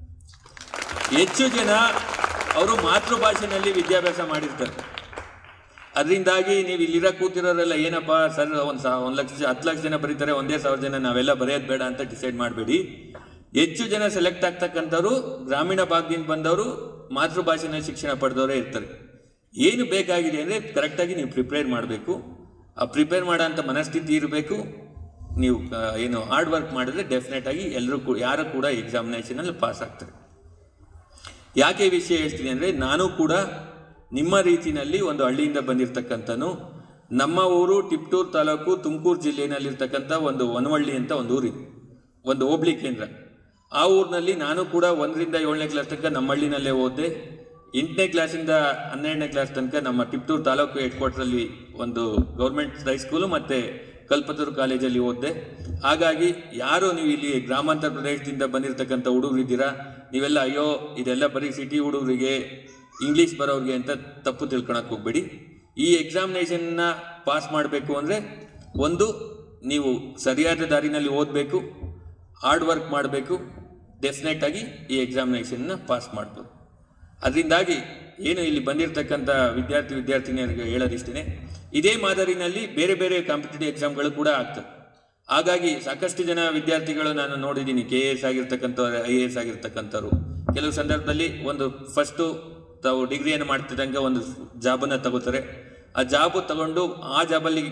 ಹೆಚ್ಚು ಜನ ಅವರು ಮಾತೃಭಾಷೆನಲ್ಲಿ ವಿದ್ಯಾಭ್ಯಾಸ ಮಾಡಿರ್ತಾರೆ ಅದರಿಂದಾಗಿ ನೀವು ಇಲ್ಲಿರ ಕೂತಿರೋರೆಲ್ಲ ಏನಪ್ಪ ಸರ್ ಒಂದು ಸಾ ಒಂದು ಲಕ್ಷ ಹತ್ತು ಲಕ್ಷ ಜನ ಬರೀತಾರೆ ಒಂದೇ ಸಾವಿರ ಜನ ನಾವೆಲ್ಲ ಬರೆಯೋದು ಬೇಡ ಅಂತ ಡಿಸೈಡ್ ಮಾಡಬೇಡಿ ಹೆಚ್ಚು ಜನ ಸೆಲೆಕ್ಟ್ ಆಗ್ತಕ್ಕಂಥವ್ರು ಗ್ರಾಮೀಣ ಭಾಗದಿಂದ ಬಂದವರು ಮಾತೃಭಾಷೆನಲ್ಲಿ ಶಿಕ್ಷಣ ಪಡೆದವರೇ ಇರ್ತಾರೆ ಏನು ಬೇಕಾಗಿದೆ ಅಂದರೆ ಕರೆಕ್ಟಾಗಿ ನೀವು ಪ್ರಿಪೇರ್ ಮಾಡಬೇಕು ಆ ಪ್ರಿಪೇರ್ ಮಾಡೋ ಅಂಥ ಮನಸ್ಥಿತಿ ಇರಬೇಕು ನೀವು ಆ, ಏನು ಹಾರ್ಡ್ ವರ್ಕ್ ಮಾಡಿದ್ರೆ ಡೆಫಿನೆಟ್ ಆಗಿ ಎಲ್ಲರೂ ಕೂಡ ಯಾರು ಕೂಡ ಎಕ್ಸಾಮಿನೇಷನಲ್ಲಿ ಪಾಸ್ ಆಗ್ತಾರೆ ಯಾಕೆ ಈ ವಿಷಯ ಹೇಳ್ತೀನಿ ಅಂದರೆ ನಾನು ಕೂಡ ನಿಮ್ಮ ರೀತಿಯಲ್ಲಿ ಒಂದು ಹಳ್ಳಿಯಿಂದ ಬಂದಿರತಕ್ಕಂಥನು ನಮ್ಮ ಊರು ಟಿಪ್ಟೂರು ತಾಲೂಕು ತುಮಕೂರು ಜಿಲ್ಲೆಯಲ್ಲಿರ್ತಕ್ಕಂಥ ಒಂದು ವನವಳ್ಳಿ ಅಂತ ಒಂದು ಊರಿದೆ ಒಂದು ಹೋಬಳಿ ಕೇಂದ್ರ ಆ ಊರಿನಲ್ಲಿ ನಾನು ಕೂಡ ಒಂದರಿಂದ ಏಳನೇ ಕ್ಲಾಸ್ ತನಕ ನಮ್ಮ ಹಳ್ಳಿನಲ್ಲೇ ಓದಿದೆ ಎಂಟನೇ ಕ್ಲಾಸಿಂದ ಹನ್ನೆರಡನೇ ಕ್ಲಾಸ್ ತನಕ ನಮ್ಮ ಟಿಪ್ಟೂರು ತಾಲೂಕು ಹೆಡ್ ಕ್ವಾರ್ಟರಲ್ಲಿ ಒಂದು ಗೌರ್ಮೆಂಟ್ ಹೈಸ್ಕೂಲು ಮತ್ತು ಕಲ್ಪತೂರು ಕಾಲೇಜಲ್ಲಿ ಓದಿದೆ ಹಾಗಾಗಿ ಯಾರು ನೀವು ಇಲ್ಲಿ ಗ್ರಾಮಾಂತರ ಪ್ರದೇಶದಿಂದ ಬಂದಿರತಕ್ಕಂಥ ಹುಡುಗರು ಇದ್ದೀರಾ ನೀವೆಲ್ಲ ಅಯ್ಯೋ ಇದೆಲ್ಲ ಬರೀ ಸಿಟಿ ಹುಡುಗರಿಗೆ ಇಂಗ್ಲೀಷ್ ಬರೋರಿಗೆ ಅಂತ ತಪ್ಪು ತಿಳ್ಕೊಳಕ್ಕೆ ಹೋಗ್ಬೇಡಿ ಈ ಎಕ್ಸಾಮಿನೇಷನ್ನ ಪಾಸ್ ಮಾಡಬೇಕು ಅಂದರೆ ಒಂದು ನೀವು ಸರಿಯಾದ ದಾರಿನಲ್ಲಿ ಓದಬೇಕು ಹಾರ್ಡ್ ವರ್ಕ್ ಮಾಡಬೇಕು ಡೆಫಿನೆಟ್ ಆಗಿ ಈ ಎಕ್ಸಾಮಿನೇಷನ್ನ ಪಾಸ್ ಮಾಡ್ಬೋದು ಅದರಿಂದಾಗಿ ಏನು ಇಲ್ಲಿ ಬಂದಿರತಕ್ಕಂಥ ವಿದ್ಯಾರ್ಥಿ ವಿದ್ಯಾರ್ಥಿನಿಯರಿಗೆ ಹೇಳೋದಿಷ್ಟೇ ಇದೇ ಮಾದರಿನಲ್ಲಿ ಬೇರೆ ಬೇರೆ ಕಾಂಪಿಟೇಟಿವ್ ಎಕ್ಸಾಮ್ಗಳು ಕೂಡ ಆಗ್ತವೆ ಹಾಗಾಗಿ ಸಾಕಷ್ಟು ಜನ ವಿದ್ಯಾರ್ಥಿಗಳು ನಾನು ನೋಡಿದ್ದೀನಿ ಕೆ ಎ ಎಸ್ ಆಗಿರ್ತಕ್ಕಂಥವ್ರು ಐ ಎ ಎಸ್ ಆಗಿರ್ತಕ್ಕಂಥವ್ರು ಕೆಲವು ಸಂದರ್ಭದಲ್ಲಿ ಒಂದು ಫಸ್ಟು ತಾವು ಡಿಗ್ರಿಯನ್ನು ಮಾಡ್ತಿದ್ದಂಗೆ ಒಂದು ಜಾಬನ್ನು ತಗೋತಾರೆ ಆ ಜಾಬು ತಗೊಂಡು ಆ ಜಾಬಲ್ಲಿ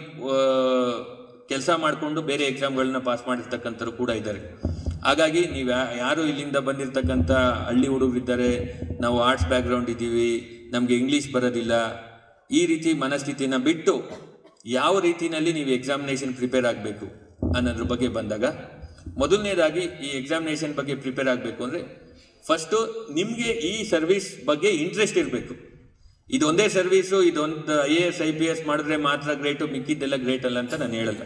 ಕೆಲಸ ಮಾಡಿಕೊಂಡು ಬೇರೆ ಎಕ್ಸಾಮ್ಗಳನ್ನ ಪಾಸ್ ಮಾಡಿರ್ತಕ್ಕಂಥವ್ರು ಕೂಡ ಇದ್ದಾರೆ ಹಾಗಾಗಿ ನೀವು ಯಾ- ಯಾರು ಇಲ್ಲಿಂದ ಬಂದಿರತಕ್ಕಂಥ ಹಳ್ಳಿ ಹುಡುಗರಿದ್ದಾರೆ ನಾವು ಆರ್ಟ್ಸ್ ಬ್ಯಾಕ್ಗ್ರೌಂಡ್ ಇದ್ದೀವಿ ನಮಗೆ ಇಂಗ್ಲೀಷ್ ಬರೋದಿಲ್ಲ ಈ ರೀತಿ ಮನಸ್ಥಿತಿನ ಬಿಟ್ಟು ಯಾವ ರೀತಿಯಲ್ಲಿ ನೀವು ಎಕ್ಸಾಮಿನೇಷನ್ ಪ್ರಿಪೇರ್ ಆಗಬೇಕು ಅನ್ನೋದ್ರ ಬಗ್ಗೆ ಬಂದಾಗ ಮೊದಲನೇದಾಗಿ ಈ ಎಕ್ಸಾಮಿನೇಷನ್ ಬಗ್ಗೆ ಪ್ರಿಪೇರ್ ಆಗಬೇಕು ಅಂದರೆ ಫಸ್ಟು ನಿಮಗೆ ಈ ಸರ್ವಿಸ್ ಬಗ್ಗೆ ಇಂಟ್ರೆಸ್ಟ್ ಇರಬೇಕು ಇದೊಂದೇ ಸರ್ವೀಸು ಇದೊಂದು I A S I P S ಮಾಡಿದ್ರೆ ಮಾತ್ರ ಗ್ರೇಟು ಮಿಕ್ಕಿದ್ದೆಲ್ಲ ಗ್ರೇಟ್ ಅಲ್ಲ ಅಂತ ನಾನು ಹೇಳಲ್ಲ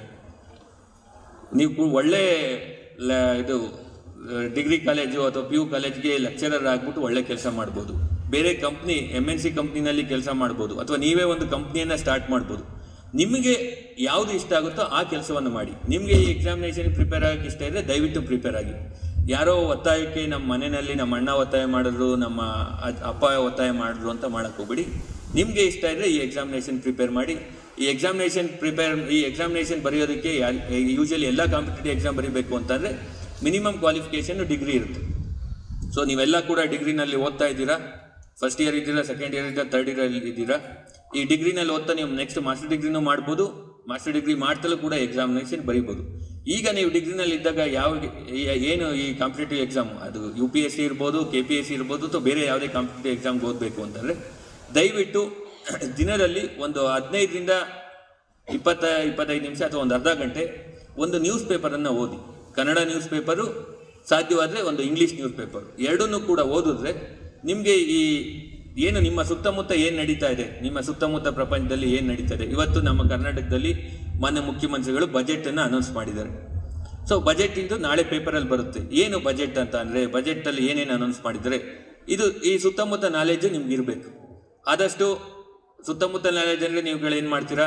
ನೀವು ಕು- ಒಳ್ಳೆ ಲ- ಇದು ಡಿಗ್ರಿ ಕಾಲೇಜು ಅಥವಾ ಪಿ ಯು ಕಾಲೇಜ್ಗೆ ಲೆಕ್ಚರರ್ ಆಗ್ಬಿಟ್ಟು ಒಳ್ಳೆ ಕೆಲಸ ಮಾಡ್ಬೋದು ಬೇರೆ ಕಂಪ್ನಿ ಎಮ್ ಎನ್ ಸಿ ಕಂಪ್ನಿನಲ್ಲಿ ಕೆಲಸ ಮಾಡ್ಬೋದು ಅಥವಾ ನೀವೇ ಒಂದು ಕಂಪ್ನಿಯನ್ನು ಸ್ಟಾರ್ಟ್ ಮಾಡ್ಬೋದು ನಿಮಗೆ ಯಾವುದು ಇಷ್ಟ ಆಗುತ್ತೋ ಆ ಕೆಲಸವನ್ನು ಮಾಡಿ ನಿಮಗೆ ಈ ಎಕ್ಸಾಮಿನೇಷನ್ ಪ್ರಿಪೇರ್ ಆಗಕ್ಕೆ ಇಷ್ಟ ಇದ್ದರೆ ದಯವಿಟ್ಟು ಪ್ರಿಪೇರ್ ಆಗಿ ಯಾರೋ ಒತ್ತಾಯಕ್ಕೆ ನಮ್ಮ ಮನೆಯಲ್ಲಿ ನಮ್ಮ ಅಣ್ಣ ಒತ್ತಾಯ ಮಾಡಿದ್ರು ನಮ್ಮ ಅಜ್ಜ- ಅಪ್ಪ ಒತ್ತಾಯ ಮಾಡಿದ್ರು ಅಂತ ಮಾಡಕ್ಕೆ ಹೋಗ್ಬೇಡಿ ನಿಮಗೆ ಇಷ್ಟ ಇದ್ದರೆ ಈ ಎಕ್ಸಾಮಿನೇಷನ್ ಪ್ರಿಪೇರ್ ಮಾಡಿ ಈ ಎಕ್ಸಾಮಿನೇಷನ್ ಪ್ರಿಪೇರ್ ಈ ಎಕ್ಸಾಮಿನೇಷನ್ ಬರೆಯೋದಕ್ಕೆ ಯೂಶಲಿ ಎಲ್ಲ ಕಾಂಪಿಟೇಟಿವ್ ಎಕ್ಸಾಮ್ ಬರೀಬೇಕು ಅಂತಂದರೆ ಮಿನಿಮಮ್ ಕ್ವಾಲಿಫಿಕೇಷನ್ ಡಿಗ್ರಿ ಇರುತ್ತೆ ಸೊ ನೀವೆಲ್ಲ ಕೂಡ ಡಿಗ್ರಿನಲ್ಲಿ ಓದ್ತಾ ಇದ್ದೀರಾ ಫಸ್ಟ್ ಇಯರ್ ಇದ್ದೀರಾ ಸೆಕೆಂಡ್ ಇಯರ್ ಇದ್ದೀರಾ ಥರ್ಡ್ ಇಯರ್ ಇದ್ದೀರಾ ಈ ಡಿಗ್ರಿನಲ್ಲಿ ಓದ್ತಾ ನೀವು ನೆಕ್ಸ್ಟ್ ಮಾಸ್ಟರ್ ಡಿಗ್ರಿನೂ ಮಾಡ್ಬೋದು ಮಾಸ್ಟರ್ ಡಿಗ್ರಿ ಮಾಡ್ತಲೂ ಕೂಡ ಎಕ್ಸಾಮಿನೇಷನ್ ಬರೀಬೋದು ಈಗ ನೀವು ಡಿಗ್ರಿನಲ್ಲಿ ಇದ್ದಾಗ ಯಾವ ಈ- ಏನು ಈ ಕಾಂಪಿಟೇಟಿವ್ ಎಕ್ಸಾಮ್ ಅದು ಯು ಪಿ ಎಸ್ ಸಿ ಇರ್ಬೋದು ಕೆ ಪಿ ಎಸ್ ಸಿ ಇರ್ಬೋದು ಅಥವಾ ಬೇರೆ ಯಾವುದೇ ಕಾಂಪಿಟೇಟಿವ್ ಎಕ್ಸಾಮ್ಗೆ ಓದಬೇಕು ಅಂತಂದರೆ ದಯವಿಟ್ಟು ದಿನದಲ್ಲಿ ಒಂದು ಹದಿನೈದರಿಂದ ಇಪ್ಪತ್ತ ಇಪ್ಪತ್ತೈದು ನಿಮಿಷ ಅಥವಾ ಒಂದು ಅರ್ಧ ಗಂಟೆ ಒಂದು ನ್ಯೂಸ್ ಪೇಪರನ್ನು ಓದಿ ಕನ್ನಡ ನ್ಯೂಸ್ ಪೇಪರು ಸಾಧ್ಯವಾದರೆ ಒಂದು ಇಂಗ್ಲೀಷ್ ನ್ಯೂಸ್ ಪೇಪರ್ ಎರಡನ್ನೂ ಕೂಡ ಓದಿದ್ರೆ ನಿಮಗೆ ಈ ಏನು ನಿಮ್ಮ ಸುತ್ತಮುತ್ತ ಏನು ನಡೀತಾ ಇದೆ ನಿಮ್ಮ ಸುತ್ತಮುತ್ತ ಪ್ರಪಂಚದಲ್ಲಿ ಏನು ನಡೀತಾ ಇದೆ ಇವತ್ತು ನಮ್ಮ ಕರ್ನಾಟಕದಲ್ಲಿ ಮಾನ್ಯ ಮುಖ್ಯಮಂತ್ರಿಗಳು ಬಜೆಟನ್ನು ಅನೌನ್ಸ್ ಮಾಡಿದ್ದಾರೆ ಸೊ ಬಜೆಟ್ ಇಂದು ನಾಳೆ ಪೇಪರಲ್ಲಿ ಬರುತ್ತೆ ಏನು ಬಜೆಟ್ ಅಂತ ಅಂದರೆ ಬಜೆಟಲ್ಲಿ ಏನೇನು ಅನೌನ್ಸ್ ಮಾಡಿದರೆ ಇದು ಈ ಸುತ್ತಮುತ್ತ ನಾಲೆಜ್ ನಿಮ್ಗೆ ಇರಬೇಕು ಆದಷ್ಟು ಸುತ್ತಮುತ್ತ ನಾಲೆಜ್ ಅಂದರೆ ನೀವುಗಳು ಏನು ಮಾಡ್ತೀರಾ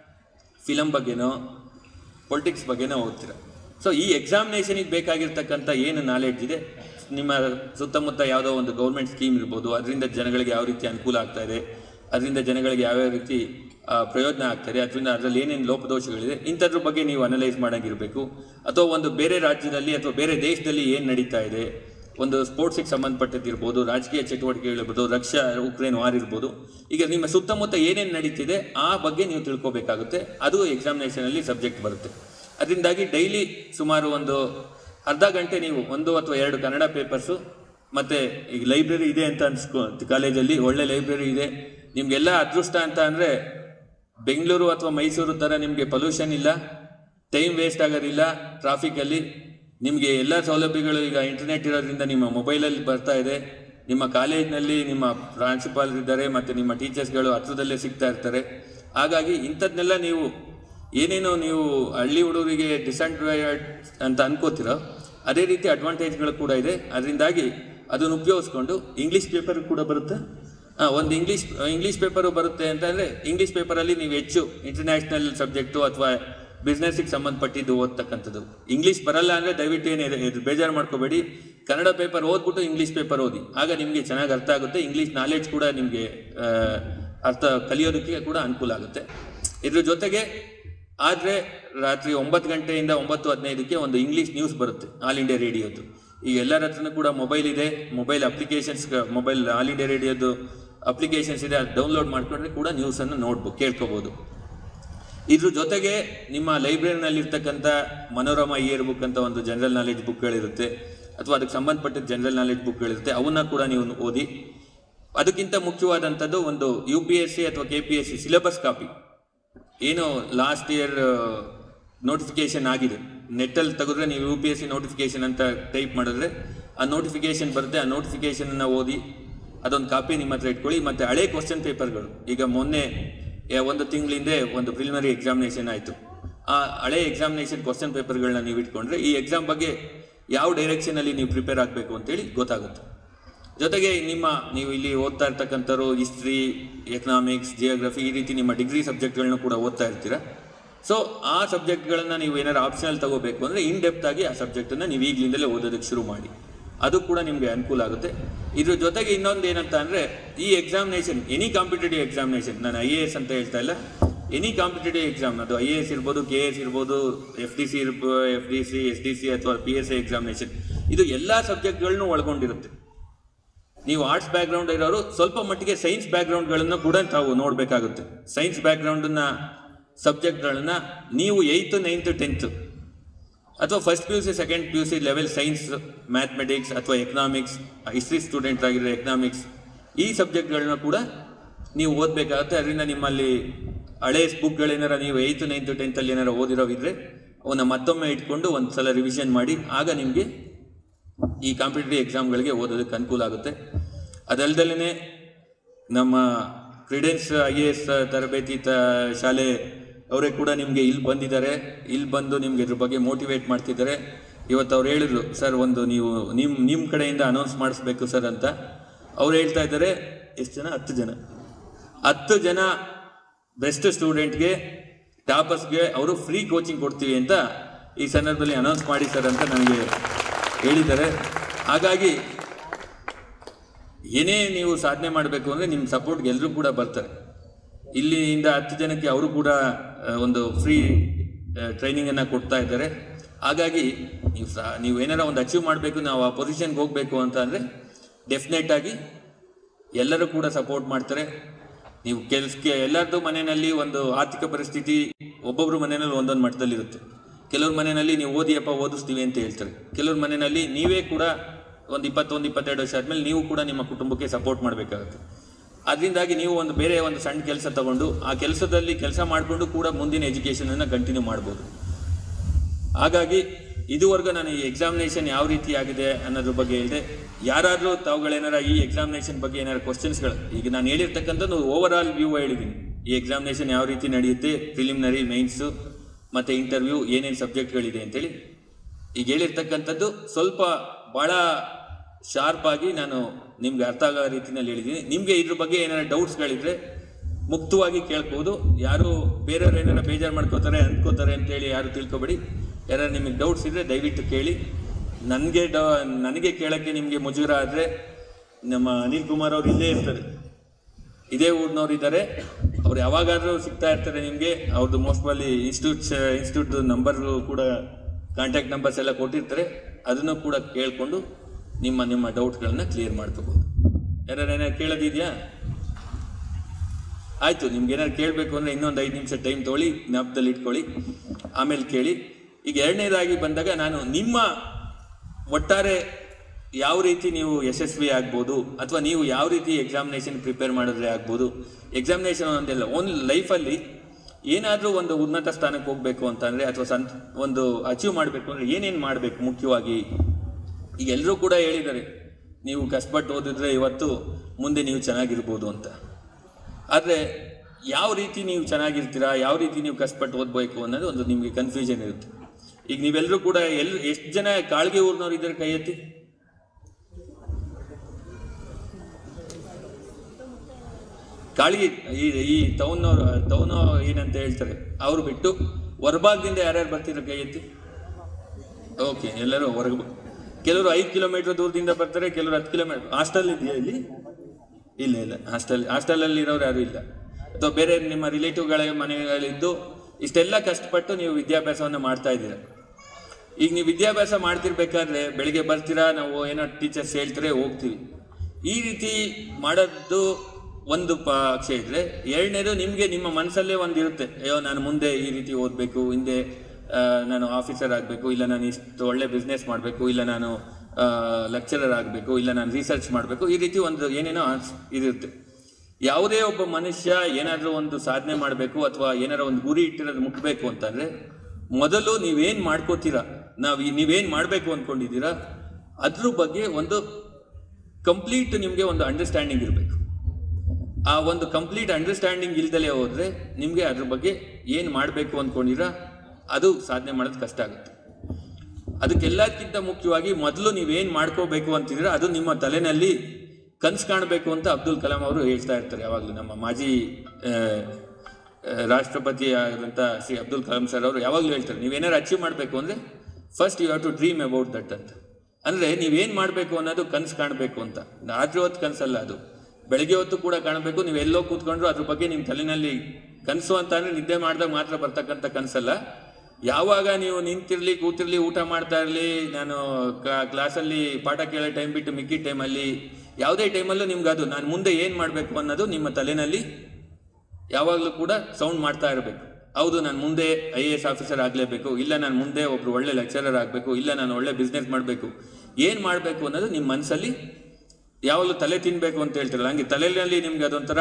ಫಿಲಮ್ ಬಗ್ಗೆನೋ ಪೊಲಿಟಿಕ್ಸ್ ಬಗ್ಗೆನೋ ಓದ್ತೀರಾ ಸೊ ಈ ಎಕ್ಸಾಮಿನೇಷನಿಗೆ ಬೇಕಾಗಿರ್ತಕ್ಕಂಥ ಏನು ನಾಲೆಡ್ಜ್ ಇದೆ ನಿಮ್ಮ ಸುತ್ತಮುತ್ತ ಯಾವುದೋ ಒಂದು ಗೌರ್ಮೆಂಟ್ ಸ್ಕೀಮ್ ಇರ್ಬೋದು ಅದರಿಂದ ಜನಗಳಿಗೆ ಯಾವ ರೀತಿ ಅನುಕೂಲ ಆಗ್ತಾ ಇದೆ ಅದರಿಂದ ಜನಗಳಿಗೆ ಯಾವ್ಯಾವ ರೀತಿ ಆ, ಪ್ರಯೋಜನ ಆಗ್ತಾರೆ ಅದರಿಂದ ಅದರಲ್ಲಿ ಏನೇನು ಲೋಪದೋಷಗಳಿದೆ ಇಂಥದ್ರ ಬಗ್ಗೆ ನೀವು ಅನಲೈಸ್ ಮಾಡೋಂಗಿರಬೇಕು ಅಥವಾ ಒಂದು ಬೇರೆ ರಾಜ್ಯದಲ್ಲಿ ಅಥವಾ ಬೇರೆ ದೇಶದಲ್ಲಿ ಏನು ನಡೀತಾ ಇದೆ ಒಂದು ಸ್ಪೋರ್ಟ್ಸಿಗೆ ಸಂಬಂಧಪಟ್ಟದ್ದಿರ್ಬೋದು ರಾಜಕೀಯ ಚಟುವಟಿಕೆಗಳಿರ್ಬೋದು ರಷ್ಯಾ ಉಕ್ರೇನ್ ವಾರ್ ಇರ್ಬೋದು ಈಗ ನಿಮ್ಮ ಸುತ್ತಮುತ್ತ ಏನೇನು ನಡೀತಿದೆ ಆ ಬಗ್ಗೆ ನೀವು ತಿಳ್ಕೊಬೇಕಾಗುತ್ತೆ ಅದು ಎಕ್ಸಾಮಿನೇಷನಲ್ಲಿ ಸಬ್ಜೆಕ್ಟ್ ಬರುತ್ತೆ ಅದರಿಂದಾಗಿ ಡೈಲಿ ಸುಮಾರು ಒಂದು ಅರ್ಧ ಗಂಟೆ ನೀವು ಒಂದು ಅಥವಾ ಎರಡು ಕನ್ನಡ ಪೇಪರ್ಸು ಮತ್ತು ಈಗ ಲೈಬ್ರರಿ ಇದೆ ಅಂತ ಅನ್ಸ್ಕೊ ಕಾಲೇಜಲ್ಲಿ ಒಳ್ಳೆ ಲೈಬ್ರರಿ ಇದೆ ನಿಮಗೆಲ್ಲ ಅದೃಷ್ಟ ಅಂತ ಅಂದರೆ ಬೆಂಗಳೂರು ಅಥವಾ ಮೈಸೂರು ಥರ ನಿಮಗೆ ಪೊಲ್ಯೂಷನ್ ಇಲ್ಲ ಟೈಮ್ ವೇಸ್ಟ್ ಆಗೋದಿಲ್ಲ ಟ್ರಾಫಿಕಲ್ಲಿ ನಿಮಗೆ ಎಲ್ಲ ಸೌಲಭ್ಯಗಳು ಈಗ ಇಂಟರ್ನೆಟ್ ಇರೋದ್ರಿಂದ ನಿಮ್ಮ ಮೊಬೈಲಲ್ಲಿ ಬರ್ತಾ ಇದೆ ನಿಮ್ಮ ಕಾಲೇಜ್ನಲ್ಲಿ ನಿಮ್ಮ ಪ್ರಾಂಶುಪಾಲರಿದ್ದಾರೆ ಮತ್ತು ನಿಮ್ಮ ಟೀಚರ್ಸ್ಗಳು ಹತ್ರದಲ್ಲೇ ಸಿಗ್ತಾ ಇರ್ತಾರೆ ಹಾಗಾಗಿ ಇಂಥದ್ನೆಲ್ಲ ನೀವು ಏನೇನೋ ನೀವು ಹಳ್ಳಿ ಹುಡುಗರಿಗೆ ಡಿಸಡ್ವಾಂಟೇಜ್ ಅಂತ ಅನ್ಕೋತಿರೋ ಅದೇ ರೀತಿ ಅಡ್ವಾಂಟೇಜ್ಗಳು ಕೂಡ ಇದೆ ಅದರಿಂದಾಗಿ ಅದನ್ನು ಉಪಯೋಗಿಸ್ಕೊಂಡು ಇಂಗ್ಲೀಷ್ ಪೇಪರ್ ಕೂಡ ಬರುತ್ತೆ ಹಾಂ ಒಂದು ಇಂಗ್ಲೀಷ್ ಇಂಗ್ಲೀಷ್ ಪೇಪರು ಬರುತ್ತೆ ಅಂತಂದರೆ ಇಂಗ್ಲೀಷ್ ಪೇಪರಲ್ಲಿ ನೀವು ಹೆಚ್ಚು ಇಂಟರ್ನ್ಯಾಷನಲ್ ಸಬ್ಜೆಕ್ಟು ಅಥವಾ ಬಿಸ್ನೆಸ್ಸಿಗೆ ಸಂಬಂಧಪಟ್ಟಿದ್ದು ಓದ್ತಕ್ಕಂಥದ್ದು ಇಂಗ್ಲೀಷ್ ಬರಲ್ಲ ಅಂದರೆ ದಯವಿಟ್ಟು ಏನು ಇದು ಬೇಜಾರು ಮಾಡ್ಕೋಬೇಡಿ ಕನ್ನಡ ಪೇಪರ್ ಓದ್ಬಿಟ್ಟು ಇಂಗ್ಲೀಷ್ ಪೇಪರ್ ಓದಿ ಆಗ ನಿಮಗೆ ಚೆನ್ನಾಗಿ ಅರ್ಥ ಆಗುತ್ತೆ ಇಂಗ್ಲೀಷ್ ನಾಲೆಡ್ಜ್ ಕೂಡ ನಿಮಗೆ ಆ, ಅರ್ಥ ಕಲಿಯೋದಕ್ಕೆ ಕೂಡ ಅನುಕೂಲ ಆಗುತ್ತೆ ಇದ್ರ ಜೊತೆಗೆ ಆದರೆ ರಾತ್ರಿ ಒಂಬತ್ತು ಗಂಟೆಯಿಂದ ಒಂಬತ್ತು ಹದಿನೈದಕ್ಕೆ ಒಂದು ಇಂಗ್ಲೀಷ್ ನ್ಯೂಸ್ ಬರುತ್ತೆ ಆಲ್ ಇಂಡಿಯಾ ರೇಡಿಯೋದು ಈಗ ಎಲ್ಲರ ಹತ್ರನೂ ಕೂಡ ಮೊಬೈಲ್ ಇದೆ mobile applications mobile all India ರೇಡಿಯೋದು ಅಪ್ಲಿಕೇಶನ್ಸ್ ಇದೆ ಅದು ಡೌನ್ಲೋಡ್ ಮಾಡ್ಕೊಂಡ್ರೆ ಕೂಡ ನ್ಯೂಸನ್ನು ನೋಡ್ಬೋದು ಕೇಳ್ಕೊಬೋದು ಇದ್ರ ಜೊತೆಗೆ ನಿಮ್ಮ ಲೈಬ್ರರಿನಲ್ಲಿರ್ತಕ್ಕಂಥ ಮನೋರಮ ಇಯರ್ ಬುಕ್ ಅಂತ ಒಂದು ಜನರಲ್ ನಾಲೆಡ್ಜ್ ಬುಕ್ಗಳಿರುತ್ತೆ ಅಥವಾ ಅದಕ್ಕೆ ಸಂಬಂಧಪಟ್ಟ ಜನರಲ್ ನಾಲೆಡ್ಜ್ ಬುಕ್ಗಳಿರುತ್ತೆ ಅವನ್ನ ಕೂಡ ನೀವು ಓದಿ ಅದಕ್ಕಿಂತ ಮುಖ್ಯವಾದಂಥದ್ದು ಒಂದು ಯು ಪಿ ಎಸ್ ಸಿ ಅಥವಾ K P S C syllabus copy ಏನು ಲಾಸ್ಟ್ ಇಯರ್ ನೋಟಿಫಿಕೇಶನ್ ಆಗಿದೆ ನೆಟ್ಟಲ್ಲಿ ತೆಗೆದ್ರೆ ನೀವು U P S C notification ಅಂತ ಟೈಪ್ ಮಾಡಿದ್ರೆ ಆ ನೋಟಿಫಿಕೇಶನ್ ಬರುತ್ತೆ ಆ ನೋಟಿಫಿಕೇಶನನ್ನು ಓದಿ ಅದೊಂದು ಕಾಪಿ ನಿಮ್ಮ ಹತ್ರ ಇಟ್ಕೊಳ್ಳಿ ಮತ್ತು ಹಳೆ ಕ್ವಶನ್ ಪೇಪರ್ಗಳು ಈಗ ಮೊನ್ನೆ ಯ- ಒಂದು ತಿಂಗಳ ಹಿಂದೆ ಒಂದು ಪ್ರಿಲಿಮಿನರಿ ಎಕ್ಸಾಮಿನೇಷನ್ ಆಯಿತು ಆ ಹಳೆ ಎಕ್ಸಾಮಿನೇಷನ್ ಕ್ವಶನ್ ಪೇಪರ್ಗಳನ್ನ ನೀವು ಇಟ್ಕೊಂಡ್ರೆ ಈ ಎಕ್ಸಾಮ್ ಬಗ್ಗೆ ಯಾವ ಡೈರೆಕ್ಷನಲ್ಲಿ ನೀವು ಪ್ರಿಪೇರ್ ಆಗಬೇಕು ಅಂತೇಳಿ ಗೊತ್ತಾಗುತ್ತೆ ಜೊತೆಗೆ ನಿಮ್ಮ ನೀವು ಇಲ್ಲಿ ಓದ್ತಾ ಇರ್ತಕ್ಕಂಥವ್ರು ಹಿಸ್ಟ್ರಿ ಎಕನಾಮಿಕ್ಸ್ ಜಿಯೋಗ್ರಫಿ ಈ ರೀತಿ ನಿಮ್ಮ ಡಿಗ್ರಿ ಸಬ್ಜೆಕ್ಟ್ಗಳನ್ನ ಕೂಡ ಓದ್ತಾ ಇರ್ತೀರಾ ಸೊ ಆ ಸಬ್ಜೆಕ್ಟ್ಗಳನ್ನ ನೀವು ಏನಾದ್ರು ಆಪ್ಷನಲ್ ತಗೋಬೇಕು ಅಂದರೆ ಇನ್ ಡೆಪ್ತ್ ಆಗಿ ಆ ಸಬ್ಜೆಕ್ಟನ್ನು ನೀವು ಈಗಲಿಂದಲೇ ಓದೋದಕ್ಕೆ ಶುರು ಮಾಡಿ ಅದು ಕೂಡ ನಿಮಗೆ ಅನುಕೂಲ ಆಗುತ್ತೆ ಇದ್ರ ಜೊತೆಗೆ ಇನ್ನೊಂದು ಏನಂತ ಅಂದರೆ ಈ ಎಕ್ಸಾಮಿನೇಷನ್ ಎನಿ ಕಾಂಪಿಟೇಟಿವ್ ಎಕ್ಸಾಮಿನೇಷನ್ ನಾನು ಐ ಎ ಎಸ್ ಅಂತ ಹೇಳ್ತಾ ಇಲ್ಲ ಎನಿ ಕಾಂಪಿಟೇಟಿವ್ ಎಕ್ಸಾಮ್ ಅದು ಐ ಎ ಎಸ್ ಇರ್ಬೋದು ಕೆ ಎಸ್ ಇರ್ಬೋದು ಎಫ್ ಡಿ ಸಿ ಇರ್ಬೋದು F D C S D C ಅಥವಾ ಪಿ ಎಸ್ ಐ ಎಕ್ಸಾಮಿನೇಷನ್ ಇದು ಎಲ್ಲ ಸಬ್ಜೆಕ್ಟ್ಗಳನ್ನೂ ಒಳಗೊಂಡಿರುತ್ತೆ ನೀವು ಆರ್ಟ್ಸ್ ಬ್ಯಾಕ್ಗ್ರೌಂಡ್ ಇರೋರು ಸ್ವಲ್ಪ ಮಟ್ಟಿಗೆ ಸೈನ್ಸ್ ಬ್ಯಾಕ್ಗ್ರೌಂಡ್ಗಳನ್ನು ಕೂಡ ತಾವು ನೋಡಬೇಕಾಗುತ್ತೆ ಸೈನ್ಸ್ ಬ್ಯಾಕ್ಗ್ರೌಂಡನ್ನ ಸಬ್ಜೆಕ್ಟ್ಗಳನ್ನ ನೀವು ಏಯ್ತು ನೈನ್ತು ಟೆಂತು ಅಥವಾ first P U C second P U C level science mathematics ಅಥವಾ ಎಕನಾಮಿಕ್ಸ್ ಹಿಸ್ಟ್ರಿ ಸ್ಟೂಡೆಂಟ್ ಆಗಿರೋ ಎಕನಾಮಿಕ್ಸ್ ಈ ಸಬ್ಜೆಕ್ಟ್ಗಳನ್ನ ಕೂಡ ನೀವು ಓದಬೇಕಾಗುತ್ತೆ ಅದರಿಂದ ನಿಮ್ಮಲ್ಲಿ ಹಳೆ ಬುಕ್ಗಳೇನಾರ ನೀವು ಏಯ್ತು ನೈನ್ತು ಟೆಂತಲ್ಲಿ ಏನಾರ ಓದಿರೋವಿದ್ರೆ ಅವನ್ನ ಮತ್ತೊಮ್ಮೆ ಇಟ್ಕೊಂಡು ಒಂದು ಸಲ ರಿವಿಷನ್ ಮಾಡಿ ಆಗ ನಿಮಗೆ ಈ ಕಾಂಪಿಟೇಟಿವ್ ಎಕ್ಸಾಮ್ಗಳಿಗೆ ಓದೋದಕ್ಕೆ ಅನುಕೂಲ ಆಗುತ್ತೆ ಅದಲ್ದಲೇ ನಮ್ಮ ಕ್ರಿಡೆನ್ಸ್ ಐ ಎ ಎಸ್ ತರಬೇತಿ ತ ಶಾಲೆ ಅವರೇ ಕೂಡ ನಿಮಗೆ ಇಲ್ಲಿ ಬಂದಿದ್ದಾರೆ ಇಲ್ಲಿ ಬಂದು ನಿಮ್ಗೆ ಇದ್ರ ಬಗ್ಗೆ ಮೋಟಿವೇಟ್ ಮಾಡ್ತಿದ್ದಾರೆ ಇವತ್ತು ಅವ್ರು ಹೇಳಿದ್ರು ಸರ್ ಒಂದು ನೀವು ನಿಮ್ಮ ನಿಮ್ಮ ಕಡೆಯಿಂದ ಅನೌನ್ಸ್ ಮಾಡಿಸ್ಬೇಕು ಸರ್ ಅಂತ ಅವ್ರು ಹೇಳ್ತಾ ಇದ್ದಾರೆ ಎಷ್ಟು ಜನ ಹತ್ತು ಜನ ಹತ್ತು ಜನ ಬೆಸ್ಟ್ ಸ್ಟೂಡೆಂಟ್ಗೆ ಟಾಪರ್ಸ್ಗೆ ಅವರು ಫ್ರೀ ಕೋಚಿಂಗ್ ಕೊಡ್ತೀವಿ ಅಂತ ಈ ಸಂದರ್ಭದಲ್ಲಿ ಅನೌನ್ಸ್ ಮಾಡಿ ಸರ್ ಅಂತ ನನಗೆ ಹೇಳಿದ್ದಾರೆ ಹಾಗಾಗಿ ಏನೇ ನೀವು ಸಾಧನೆ ಮಾಡಬೇಕು ಅಂದರೆ ನಿಮ್ಮ ಸಪೋರ್ಟ್ಗೆ ಎಲ್ಲರೂ ಕೂಡ ಬರ್ತಾರೆ ಇಲ್ಲಿಂದ ಹತ್ತು ಜನಕ್ಕೆ ಅವರು ಕೂಡ ಆ, ಒಂದು ಫ್ರೀ ಟ್ರೈನಿಂಗನ್ನು ಕೊಡ್ತಾ ಇದ್ದಾರೆ ಹಾಗಾಗಿ ನೀವು ಸಹ ನೀವು ಏನಾರ ಒಂದು ಅಚೀವ್ ಮಾಡಬೇಕು ನಾವು ಆ ಪೊಸಿಷನ್ಗೆ ಹೋಗಬೇಕು ಅಂತ ಅಂದರೆ ಡೆಫಿನೆಟ್ ಆಗಿ ಎಲ್ಲರೂ ಕೂಡ ಸಪೋರ್ಟ್ ಮಾಡ್ತಾರೆ ನೀವು ಕೆಲ್ಸಕ್ಕೆ ಎಲ್ಲರದ್ದು ಮನೆಯಲ್ಲಿ ಒಂದು ಆರ್ಥಿಕ ಪರಿಸ್ಥಿತಿ ಒಬ್ಬೊಬ್ರು ಮನೆಯಲ್ಲಿ ಒಂದೊಂದು ಮಟ್ಟದಲ್ಲಿರುತ್ತೆ ಕೆಲವ್ರ ಮನೆಯಲ್ಲಿ ನೀವು ಓದಿಯಪ್ಪ ಓದಿಸ್ತೀವಿ ಅಂತ ಹೇಳ್ತಾರೆ ಕೆಲವ್ರ ಮನೆಯಲ್ಲಿ ನೀವೇ ಕೂಡ ಒಂದು ಇಪ್ಪತ್ತೊಂದು ಇಪ್ಪತ್ತೆರಡು ವರ್ಷ ಆದಮೇಲೆ ನೀವು ಕೂಡ ನಿಮ್ಮ ಕುಟುಂಬಕ್ಕೆ ಸಪೋರ್ಟ್ ಮಾಡಬೇಕಾಗುತ್ತೆ ಅದರಿಂದಾಗಿ ನೀವು ಒಂದು ಬೇರೆ ಒಂದು ಸಣ್ಣ ಕೆಲಸ ತಗೊಂಡು ಆ ಕೆಲಸದಲ್ಲಿ ಕೆಲಸ ಮಾಡಿಕೊಂಡು ಕೂಡ ಮುಂದಿನ ಎಜುಕೇಷನನ್ನು ಕಂಟಿನ್ಯೂ ಮಾಡ್ಬೋದು ಹಾಗಾಗಿ ಇದುವರೆಗೂ ನಾನು ಈ ಎಕ್ಸಾಮಿನೇಷನ್ ಯಾವ ರೀತಿ ಆಗಿದೆ ಅನ್ನೋದ್ರ ಬಗ್ಗೆ ಹೇಳಿದೆ ಯಾರಾದರೂ ತಾವುಗಳೇನಾರ ಈ ಎಕ್ಸಾಮಿನೇಷನ್ ಬಗ್ಗೆ ಏನಾರು ಕ್ವಶನ್ಸ್ಗಳು ಈಗ ನಾನು ಹೇಳಿರ್ತಕ್ಕಂಥದ್ದು ಓವರ್ ಆಲ್ ವ್ಯೂ ಹೇಳಿದ್ದೀನಿ ಈ ಎಕ್ಸಾಮಿನೇಷನ್ ಯಾವ ರೀತಿ ನಡೆಯುತ್ತೆ ಪ್ರಿಲಿಮಿನರಿ ಮೈನ್ಸು ಮತ್ತು ಇಂಟರ್ವ್ಯೂ ಏನೇನು ಸಬ್ಜೆಕ್ಟ್ಗಳಿದೆ ಅಂತೇಳಿ ಈಗ ಹೇಳಿರ್ತಕ್ಕಂಥದ್ದು ಸ್ವಲ್ಪ ಭಾಳ ಶಾರ್ಪ್ ಆಗಿ ನಾನು ನಿಮ್ಗೆ ಅರ್ಥ ಆಗೋ ರೀತಿನಲ್ಲಿ ಹೇಳಿದ್ದೀನಿ ನಿಮಗೆ ಇದ್ರ ಬಗ್ಗೆ ಏನಾರು ಡೌಟ್ಸ್ಗಳಿದ್ರೆ ಮುಕ್ತವಾಗಿ ಕೇಳ್ಬೋದು ಯಾರು ಬೇರೆಯವ್ರು ಏನಾರ ಬೇಜಾರು ಮಾಡ್ಕೋತಾರೆ ಅಂದ್ಕೋತಾರೆ ಅಂತೇಳಿ ಯಾರು ತಿಳ್ಕೊಬೇಡಿ ಯಾರು ನಿಮಗೆ ಡೌಟ್ಸ್ ಇದ್ದರೆ ದಯವಿಟ್ಟು ಕೇಳಿ ನನಗೆ ಡ ನನಗೆ ಕೇಳೋಕ್ಕೆ ನಿಮಗೆ ಮುಜುಗರ ಆದರೆ ನಮ್ಮ ಅನಿಲ್ ಕುಮಾರ್ ಅವ್ರು ಇಲ್ಲೇ ಇರ್ತಾರೆ ಇದೇ ಊರಿನವ್ರು ಇದ್ದಾರೆ ಅವ್ರು ಯಾವಾಗಾದರೂ ಸಿಗ್ತಾ ಇರ್ತಾರೆ ನಿಮಗೆ ಅವ್ರದ್ದು ಮೋಸ್ಟ್ಲಿ ಇನ್ಸ್ಟಿಟ್ಯೂಟ್ಸ್ ಇನ್ಸ್ಟಿಟ್ಯೂಟ್ ನಂಬರ್ ಕೂಡ ಕಾಂಟ್ಯಾಕ್ಟ್ ನಂಬರ್ಸ್ ಎಲ್ಲ ಕೊಟ್ಟಿರ್ತಾರೆ ಅದನ್ನು ಕೂಡ ಕೇಳಿಕೊಂಡು ನಿಮ್ಮ ನಿಮ್ಮ ಡೌಟ್ಗಳನ್ನ ಕ್ಲಿಯರ್ ಮಾಡ್ಕೋಬೋದು ಯಾರು ಏನಾರು ಕೇಳೋದಿದೆಯಾ ಆಯಿತು ನಿಮ್ಗೆ ಏನಾರು ಕೇಳಬೇಕು ಅಂದರೆ ಇನ್ನೊಂದು ಐದು ನಿಮಿಷ ಟೈಮ್ ತೊಗೊಳ್ಳಿ ಜ್ಞಾಪಕದಲ್ಲಿ ಇಟ್ಕೊಳ್ಳಿ ಆಮೇಲೆ ಕೇಳಿ ಈಗ ಎರಡನೇದಾಗಿ ಬಂದಾಗ ನಾನು ನಿಮ್ಮ ಒಟ್ಟಾರೆ ಯಾವ ರೀತಿ ನೀವು ಯಶಸ್ವಿ ಆಗ್ಬೋದು ಅಥವಾ ನೀವು ಯಾವ ರೀತಿ ಎಕ್ಸಾಮಿನೇಷನ್ ಪ್ರಿಪೇರ್ ಮಾಡಿದ್ರೆ ಆಗ್ಬೋದು ಎಕ್ಸಾಮಿನೇಷನ್ ಒಂದೆಲ್ಲ ಒಂದು ಲೈಫಲ್ಲಿ ಏನಾದರೂ ಒಂದು ಉನ್ನತ ಸ್ಥಾನಕ್ಕೆ ಹೋಗಬೇಕು ಅಂತಂದರೆ ಅಥವಾ ಸಂತ ಒಂದು ಅಚೀವ್ ಮಾಡಬೇಕು ಅಂದರೆ ಏನೇನು ಮಾಡಬೇಕು ಮುಖ್ಯವಾಗಿ ಈಗ ಎಲ್ಲರೂ ಕೂಡ ಹೇಳಿದ್ದಾರೆ ನೀವು ಕಷ್ಟಪಟ್ಟು ಓದಿದ್ರೆ ಇವತ್ತು ಮುಂದೆ ನೀವು ಚೆನ್ನಾಗಿರ್ಬೋದು ಅಂತ ಆದರೆ ಯಾವ ರೀತಿ ನೀವು ಚೆನ್ನಾಗಿರ್ತೀರಾ ಯಾವ ರೀತಿ ನೀವು ಕಷ್ಟಪಟ್ಟು ಓದಬೇಕು ಅನ್ನೋದು ಒಂದು ನಿಮಗೆ ಕನ್ಫ್ಯೂಷನ್ ಇರುತ್ತೆ ಈಗ ನೀವೆಲ್ಲರೂ ಕೂಡ ಎಲ್ ಎಷ್ಟು ಜನ ಕಾಳ್ಗೆ ಊರಿನವ್ರು ಇದ್ದಾರೆ ಕೈ ಎತ್ತಿ ಕಾಳಿಗೆ ಈ ಈ ಟೌನ್ನವ್ರು ಟೌನು ಏನಂತ ಹೇಳ್ತಾರೆ ಅವರು ಬಿಟ್ಟು ಹೊರಭಾಗದಿಂದ ಯಾರ್ಯಾರು ಬರ್ತಿರೋ ಕೈ ಎತ್ತಿ ಓಕೆ ಎಲ್ಲರೂ ಹೊರಗೆ ಬ- ಕೆಲವರು ಐದು ಕಿಲೋಮೀಟರ್ ದೂರದಿಂದ ಬರ್ತಾರೆ ಕೆಲವರು ಹತ್ತು ಕಿಲೋಮೀಟರ್ ಹಾಸ್ಟೆಲ್ ಇದೆಯಾ ಇಲ್ಲಿ ಇಲ್ಲ ಇಲ್ಲ ಹಾಸ್ಟೆಲ್ ಹಾಸ್ಟೆಲಲ್ಲಿ ಇರೋರು ಯಾರು ಇಲ್ಲ ಅಥವಾ ಬೇರೆ ನಿಮ್ಮ ರಿಲೇಟಿವ್ಗಳ ಮನೆಗಳಿದ್ದು ಇಷ್ಟೆಲ್ಲ ಕಷ್ಟಪಟ್ಟು ನೀವು ವಿದ್ಯಾಭ್ಯಾಸವನ್ನು ಮಾಡ್ತಾ ಇದ್ದೀರಾ ಈಗ ನೀವು ವಿದ್ಯಾಭ್ಯಾಸ ಮಾಡ್ತಿರ್ಬೇಕಾದ್ರೆ ಬೆಳಿಗ್ಗೆ ಬರ್ತೀರಾ ನಾವು ಏನೋ ಟೀಚರ್ಸ್ ಹೇಳ್ತಾರೆ ಹೋಗ್ತೀವಿ ಈ ರೀತಿ ಮಾಡೋದು ಒಂದು ಪಕ್ಷ ಇದ್ರೆ ಎರಡನೇದು ನಿಮಗೆ ನಿಮ್ಮ ಮನಸ್ಸಲ್ಲೇ ಒಂದು ಇರುತ್ತೆ ಅಯ್ಯೋ ನಾನು ಮುಂದೆ ಈ ರೀತಿ ಓದಬೇಕು ಹಿಂದೆ ಆ, ನಾನು ಆಫೀಸರ್ ಆಗಬೇಕು ಇಲ್ಲ ನಾನು ಇಷ್ಟು ಒಳ್ಳೆ ಬಿಸ್ನೆಸ್ ಮಾಡಬೇಕು ಇಲ್ಲ ನಾನು ಲೆಕ್ಚರರ್ ಆಗಬೇಕು ಇಲ್ಲ ನಾನು ರಿಸರ್ಚ್ ಮಾಡಬೇಕು ಈ ರೀತಿ ಒಂದು ಏನೇನೋ ಆನ್ಸ್- ಇದಿರುತ್ತೆ ಯಾವುದೇ ಒಬ್ಬ ಮನುಷ್ಯ ಏನಾದರೂ ಒಂದು ಸಾಧನೆ ಮಾಡಬೇಕು ಅಥವಾ ಏನಾರ ಒಂದು ಗುರಿ ಇಟ್ಟಿರೋದು ಮುಟ್ಟಬೇಕು ಅಂತಂದರೆ ಮೊದಲು ನೀವೇನು ಮಾಡ್ಕೋತೀರಾ ನಾವು ಈ- ನೀವೇನು ಮಾಡಬೇಕು ಅಂದ್ಕೊಂಡಿದ್ದೀರಾ ಅದ್ರ ಬಗ್ಗೆ ಒಂದು ಕಂಪ್ಲೀಟ್ ನಿಮಗೆ ಒಂದು ಅಂಡರ್ಸ್ಟ್ಯಾಂಡಿಂಗ್ ಇರಬೇಕು ಆ ಒಂದು ಕಂಪ್ಲೀಟ್ ಅಂಡರ್ಸ್ಟ್ಯಾಂಡಿಂಗ್ ಇಲ್ದಲೇ ಹೋದರೆ ನಿಮಗೆ ಅದ್ರ ಬಗ್ಗೆ ಏನು ಮಾಡಬೇಕು ಅಂದ್ಕೊಂಡಿರಾ ಅದು ಸಾಧನೆ ಮಾಡೋದು ಕಷ್ಟ ಆಗುತ್ತೆ ಅದಕ್ಕೆಲ್ಲಕ್ಕಿಂತ ಮುಖ್ಯವಾಗಿ ಮೊದಲು ನೀವೇನು ಮಾಡ್ಕೋಬೇಕು ಅಂತಿದ್ರೆ ಅದು ನಿಮ್ಮ ತಲೆನಲ್ಲಿ ಕನ್ಸು ಕಾಣಬೇಕು ಅಂತ ಅಬ್ದುಲ್ ಕಲಾಂ ಅವರು ಹೇಳ್ತಾ ಇರ್ತಾರೆ ಯಾವಾಗಲೂ ನಮ್ಮ ಮಾಜಿ ಆ, ಆ, ರಾಷ್ಟ್ರಪತಿ ಆಗಿರುವಂಥ ಶ್ರೀ ಅಬ್ದುಲ್ ಕಲಾಂ ಸರ್ ಅವರು ಯಾವಾಗಲೂ ಹೇಳ್ತಾರೆ ನೀವೇನಾರು ಅಚೀವ್ ಮಾಡಬೇಕು ಅಂದರೆ first you have to dream about that ಅಂತ ಅಂದರೆ ನೀವೇನು ಮಾಡಬೇಕು ಅನ್ನೋದು ಕನಸು ಕಾಣಬೇಕು ಅಂತ ರಾತ್ರಿ ಹೊತ್ತು ಕನಸಲ್ಲ ಅದು ಬೆಳಗ್ಗೆ ಹೊತ್ತು ಕೂಡ ಕಾಣಬೇಕು ನೀವು ಎಲ್ಲೋ ಕೂತ್ಕೊಂಡ್ರು ಅದ್ರ ಬಗ್ಗೆ ನಿಮ್ಮ ತಲೆನಲ್ಲಿ ಕನಸು ಅಂತ ಅಂದರೆ ನಿದ್ದೆ ಮಾಡಿದಾಗ ಮಾತ್ರ ಬರ್ತಕ್ಕಂಥ ಕನಸಲ್ಲ ಯಾವಾಗ ನೀವು ನಿಂತಿರ್ಲಿ ಕೂತಿರ್ಲಿ ಊಟ ಮಾಡ್ತಾ ಇರಲಿ ನಾನು ಕ್ಲಾಸಲ್ಲಿ ಪಾಠ ಕೇಳೋ ಟೈಮ್ ಬಿಟ್ಟು ಮಿಕ್ಕಿ ಟೈಮಲ್ಲಿ ಯಾವುದೇ ಟೈಮಲ್ಲೂ ನಿಮ್ಗೆ ಅದು ನಾನು ಮುಂದೆ ಏನು ಮಾಡಬೇಕು ಅನ್ನೋದು ನಿಮ್ಮ ತಲೆನಲ್ಲಿ ಯಾವಾಗಲೂ ಕೂಡ ಸೌಂಡ್ ಮಾಡ್ತಾ ಇರಬೇಕು ಹೌದು ನಾನು ಮುಂದೆ ಐ ಎ ಎಸ್ ಆಫೀಸರ್ ಆಗಲೇಬೇಕು ಇಲ್ಲ ನಾನು ಮುಂದೆ ಒಬ್ರು ಒಳ್ಳೆ ಲೆಕ್ಚರರ್ ಆಗಬೇಕು ಇಲ್ಲ ನಾನು ಒಳ್ಳೆ ಬಿಸ್ನೆಸ್ ಮಾಡಬೇಕು ಏನು ಮಾಡಬೇಕು ಅನ್ನೋದು ನಿಮ್ಮ ಮನಸ್ಸಲ್ಲಿ ಯಾವಾಗಲೂ ತಲೆ ತಿನ್ನಬೇಕು ಅಂತ ಹೇಳ್ತಾರಲ್ಲ ಹಂಗೆ ತಲೆಯಲ್ಲಿ ನಿಮ್ಗೆ ಅದೊಂಥರ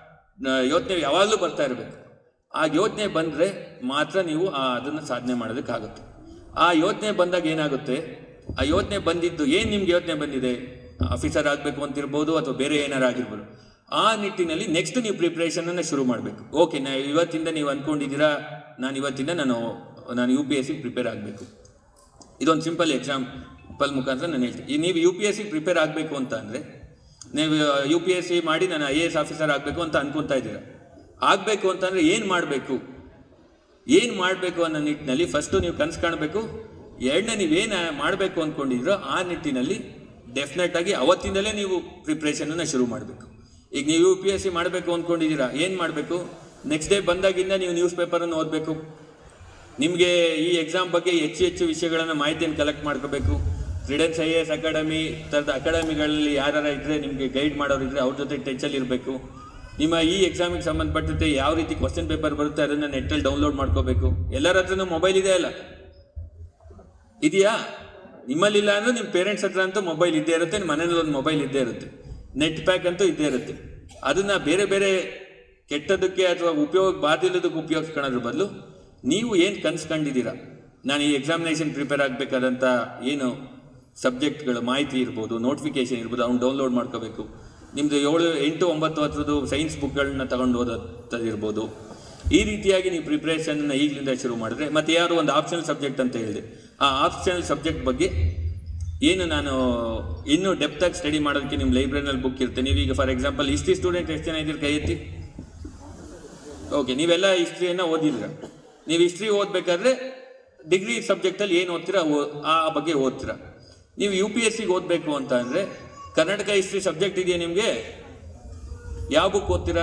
ಯೋಚನೆ ಯಾವಾಗಲೂ ಬರ್ತಾ ಇರಬೇಕು ಆ ಯೋಚನೆ ಬಂದರೆ ಮಾತ್ರ ನೀವು ಆ ಅದನ್ನು ಸಾಧನೆ ಮಾಡೋದಕ್ಕಾಗುತ್ತೆ ಆ ಯೋಚನೆ ಬಂದಾಗ ಏನಾಗುತ್ತೆ ಆ ಯೋಚನೆ ಬಂದಿದ್ದು ಏನು ನಿಮ್ಗೆ ಯೋಚನೆ ಬಂದಿದೆ ಆಫೀಸರ್ ಆಗಬೇಕು ಅಂತಿರ್ಬೋದು ಅಥವಾ ಬೇರೆ ಏನಾರು ಆಗಿರ್ಬೋದು ಆ ನಿಟ್ಟಿನಲ್ಲಿ ನೆಕ್ಸ್ಟ್ ನೀವು ಪ್ರಿಪ್ರೇಷನನ್ನು ಶುರು ಮಾಡಬೇಕು ಓಕೆ ನಾ ಇವತ್ತಿಂದ ನೀವು ಅಂದ್ಕೊಂಡಿದ್ದೀರಾ ನಾನು ಇವತ್ತಿಂದ ನಾನು ನಾನು U P S C prepare ಆಗಬೇಕು ಇದೊಂದು ಸಿಂಪಲ್ ಎಕ್ಸಾಂಪಲ್ ಮುಖಾಂತರ ನಾನು ಹೇಳ್ತೀನಿ ಈ ನೀವು U P S C prepare ಆಗಬೇಕು ಅಂತ ಅಂದರೆ ನೀವು ಯು ಪಿ ಎಸ್ ಸಿ ಮಾಡಿ ನಾನು ಐ ಎ ಎಸ್ ಆಫೀಸರ್ ಆಗಬೇಕು ಅಂತ ಅನ್ಕೊತಾ ಇದ್ದೀರಾ ಆಗಬೇಕು ಅಂತಂದರೆ ಏನು ಮಾಡಬೇಕು ಏನು ಮಾಡಬೇಕು ಅನ್ನೋ ನಿಟ್ಟಿನಲ್ಲಿ ಫಸ್ಟು ನೀವು ಕನಸು ಕಾಣಬೇಕು ಎರಡನೇ ನೀವೇನು ಮಾಡಬೇಕು ಅಂದ್ಕೊಂಡಿದ್ರೋ ಆ ನಿಟ್ಟಿನಲ್ಲಿ ಡೆಫಿನೆಟ್ ಆಗಿ ಅವತ್ತಿಂದಲೇ ನೀವು ಪ್ರಿಪ್ರೇಷನನ್ನು ಶುರು ಮಾಡಬೇಕು ಈಗ ನೀವು ಯು ಪಿ ಎಸ್ ಸಿ ಮಾಡಬೇಕು ಅಂದ್ಕೊಂಡಿದ್ದೀರಾ ಏನು ಮಾಡಬೇಕು ನೆಕ್ಸ್ಟ್ ಡೇ ಬಂದಾಗಿಂದ ನೀವು ನ್ಯೂಸ್ ಪೇಪರನ್ನು ಓದಬೇಕು ನಿಮಗೆ ಈ ಎಕ್ಸಾಮ್ ಬಗ್ಗೆ ಹೆಚ್ಚು ಹೆಚ್ಚು ವಿಷಯಗಳನ್ನು ಮಾಹಿತಿಯನ್ನು ಕಲೆಕ್ಟ್ ಮಾಡ್ಕೋಬೇಕು credence I A S academy ಥರದ ಅಕಾಡೆಮಿಗಳಲ್ಲಿ ಯಾರು ಇದ್ದರೆ ನಿಮಗೆ ಗೈಡ್ ಮಾಡೋರು ಇದ್ದರೆ ಅವ್ರ ಜೊತೆ ಟಚಲ್ಲಿ ಇರಬೇಕು ನಿಮ್ಮ ಈ ಎಕ್ಸಾಮಿಗೆ ಸಂಬಂಧಪಟ್ಟಂತೆ ಯಾವ ರೀತಿ ಕ್ವಶನ್ ಪೇಪರ್ ಬರುತ್ತೆ ಅದನ್ನು ನೆಟ್ಟಲ್ಲಿ ಡೌನ್ಲೋಡ್ ಮಾಡ್ಕೋಬೇಕು ಎಲ್ಲರ ಹತ್ರನೂ ಮೊಬೈಲ್ ಇದೆ ಅಲ್ಲ ಇದೆಯಾ ನಿಮ್ಮಲ್ಲಿಲ್ಲ ಅಂದ್ರೆ ನಿಮ್ಮ ಪೇರೆಂಟ್ಸ್ ಹತ್ರ ಅಂತೂ ಮೊಬೈಲ್ ಇದ್ದೇ ಇರುತ್ತೆ ನಿಮ್ಮ ಮನೇಲಿ ಒಂದು ಮೊಬೈಲ್ ಇದ್ದೇ ಇರುತ್ತೆ ನೆಟ್ ಪ್ಯಾಕ್ ಅಂತೂ ಇದ್ದೇ ಇರುತ್ತೆ ಅದನ್ನ ಬೇರೆ ಬೇರೆ ಕೆಟ್ಟದಕ್ಕೆ ಅಥವಾ ಉಪಯೋಗ ಬಾದಿಲ್ಲದಕ್ಕೆ ಉಪಯೋಗಿಸ್ಕೊಳ್ಳೋದ್ರ ಬದಲು ನೀವು ಏನು ಕನ್ಸ್ಕೊಂಡಿದ್ದೀರಾ ನಾನು ಈ ಎಕ್ಸಾಮಿನೇಷನ್ ಪ್ರಿಪೇರ್ ಆಗಬೇಕಾದಂಥ ಏನು ಸಬ್ಜೆಕ್ಟ್ಗಳ ಮಾಹಿತಿ ಇರ್ಬೋದು ನೋಟಿಫಿಕೇಶನ್ ಇರ್ಬೋದು ಅವ್ನು ಡೌನ್ಲೋಡ್ ಮಾಡ್ಕೋಬೇಕು ನಿಮ್ಮದು ಏಳು ಎಂಟು ಒಂಬತ್ತು ಹತ್ರದ್ದು ಸೈನ್ಸ್ ಬುಕ್ಗಳನ್ನ ತಗೊಂಡು ಓದೋದಿರ್ಬೋದು ಈ ರೀತಿಯಾಗಿ ನೀವು ಪ್ರಿಪ್ರೇಷನ್ನ ಈಗಲಿಂದ ಶುರು ಮಾಡಿದ್ರೆ ಮತ್ತೆ ಯಾರು ಒಂದು ಆಪ್ಷನಲ್ ಸಬ್ಜೆಕ್ಟ್ ಅಂತ ಹೇಳಿದೆ ಆ ಆಪ್ಷನಲ್ ಸಬ್ಜೆಕ್ಟ್ ಬಗ್ಗೆ ಏನು ನಾನು ಇನ್ನೂ ಡೆಪ್ತಾಗಿ ಸ್ಟಡಿ ಮಾಡೋದಕ್ಕೆ ನಿಮ್ಮ ಲೈಬ್ರರಿನಲ್ಲಿ ಬುಕ್ ಇರುತ್ತೆ ನೀವೀಗ ಫಾರ್ ಎಕ್ಸಾಂಪಲ್ ಹಿಸ್ಟ್ರಿ ಸ್ಟೂಡೆಂಟ್ ಎಷ್ಟು ಜನ ಇದ್ದೀರಿ ಕೈ ಎತ್ತಿ ಓಕೆ ನೀವೆಲ್ಲ ಹಿಸ್ಟ್ರಿಯನ್ನು ಓದಿದ್ರ ನೀವು ಹಿಸ್ಟ್ರಿ ಓದಬೇಕಾದ್ರೆ ಡಿಗ್ರಿ ಸಬ್ಜೆಕ್ಟಲ್ಲಿ ಏನು ಓದ್ತೀರಾ ಓ- ಆ ಬಗ್ಗೆ ಓದ್ತೀರಾ ನೀವು ಯು ಪಿ ಎಸ್ ಸಿಗೆ ಓದಬೇಕು ಅಂತ ಅಂದರೆ ಕರ್ನಾಟಕ ಹಿಸ್ಟ್ರಿ ಸಬ್ಜೆಕ್ಟ್ ಇದೆಯಾ ನಿಮಗೆ ಯಾವ ಬುಕ್ ಓದ್ತೀರಾ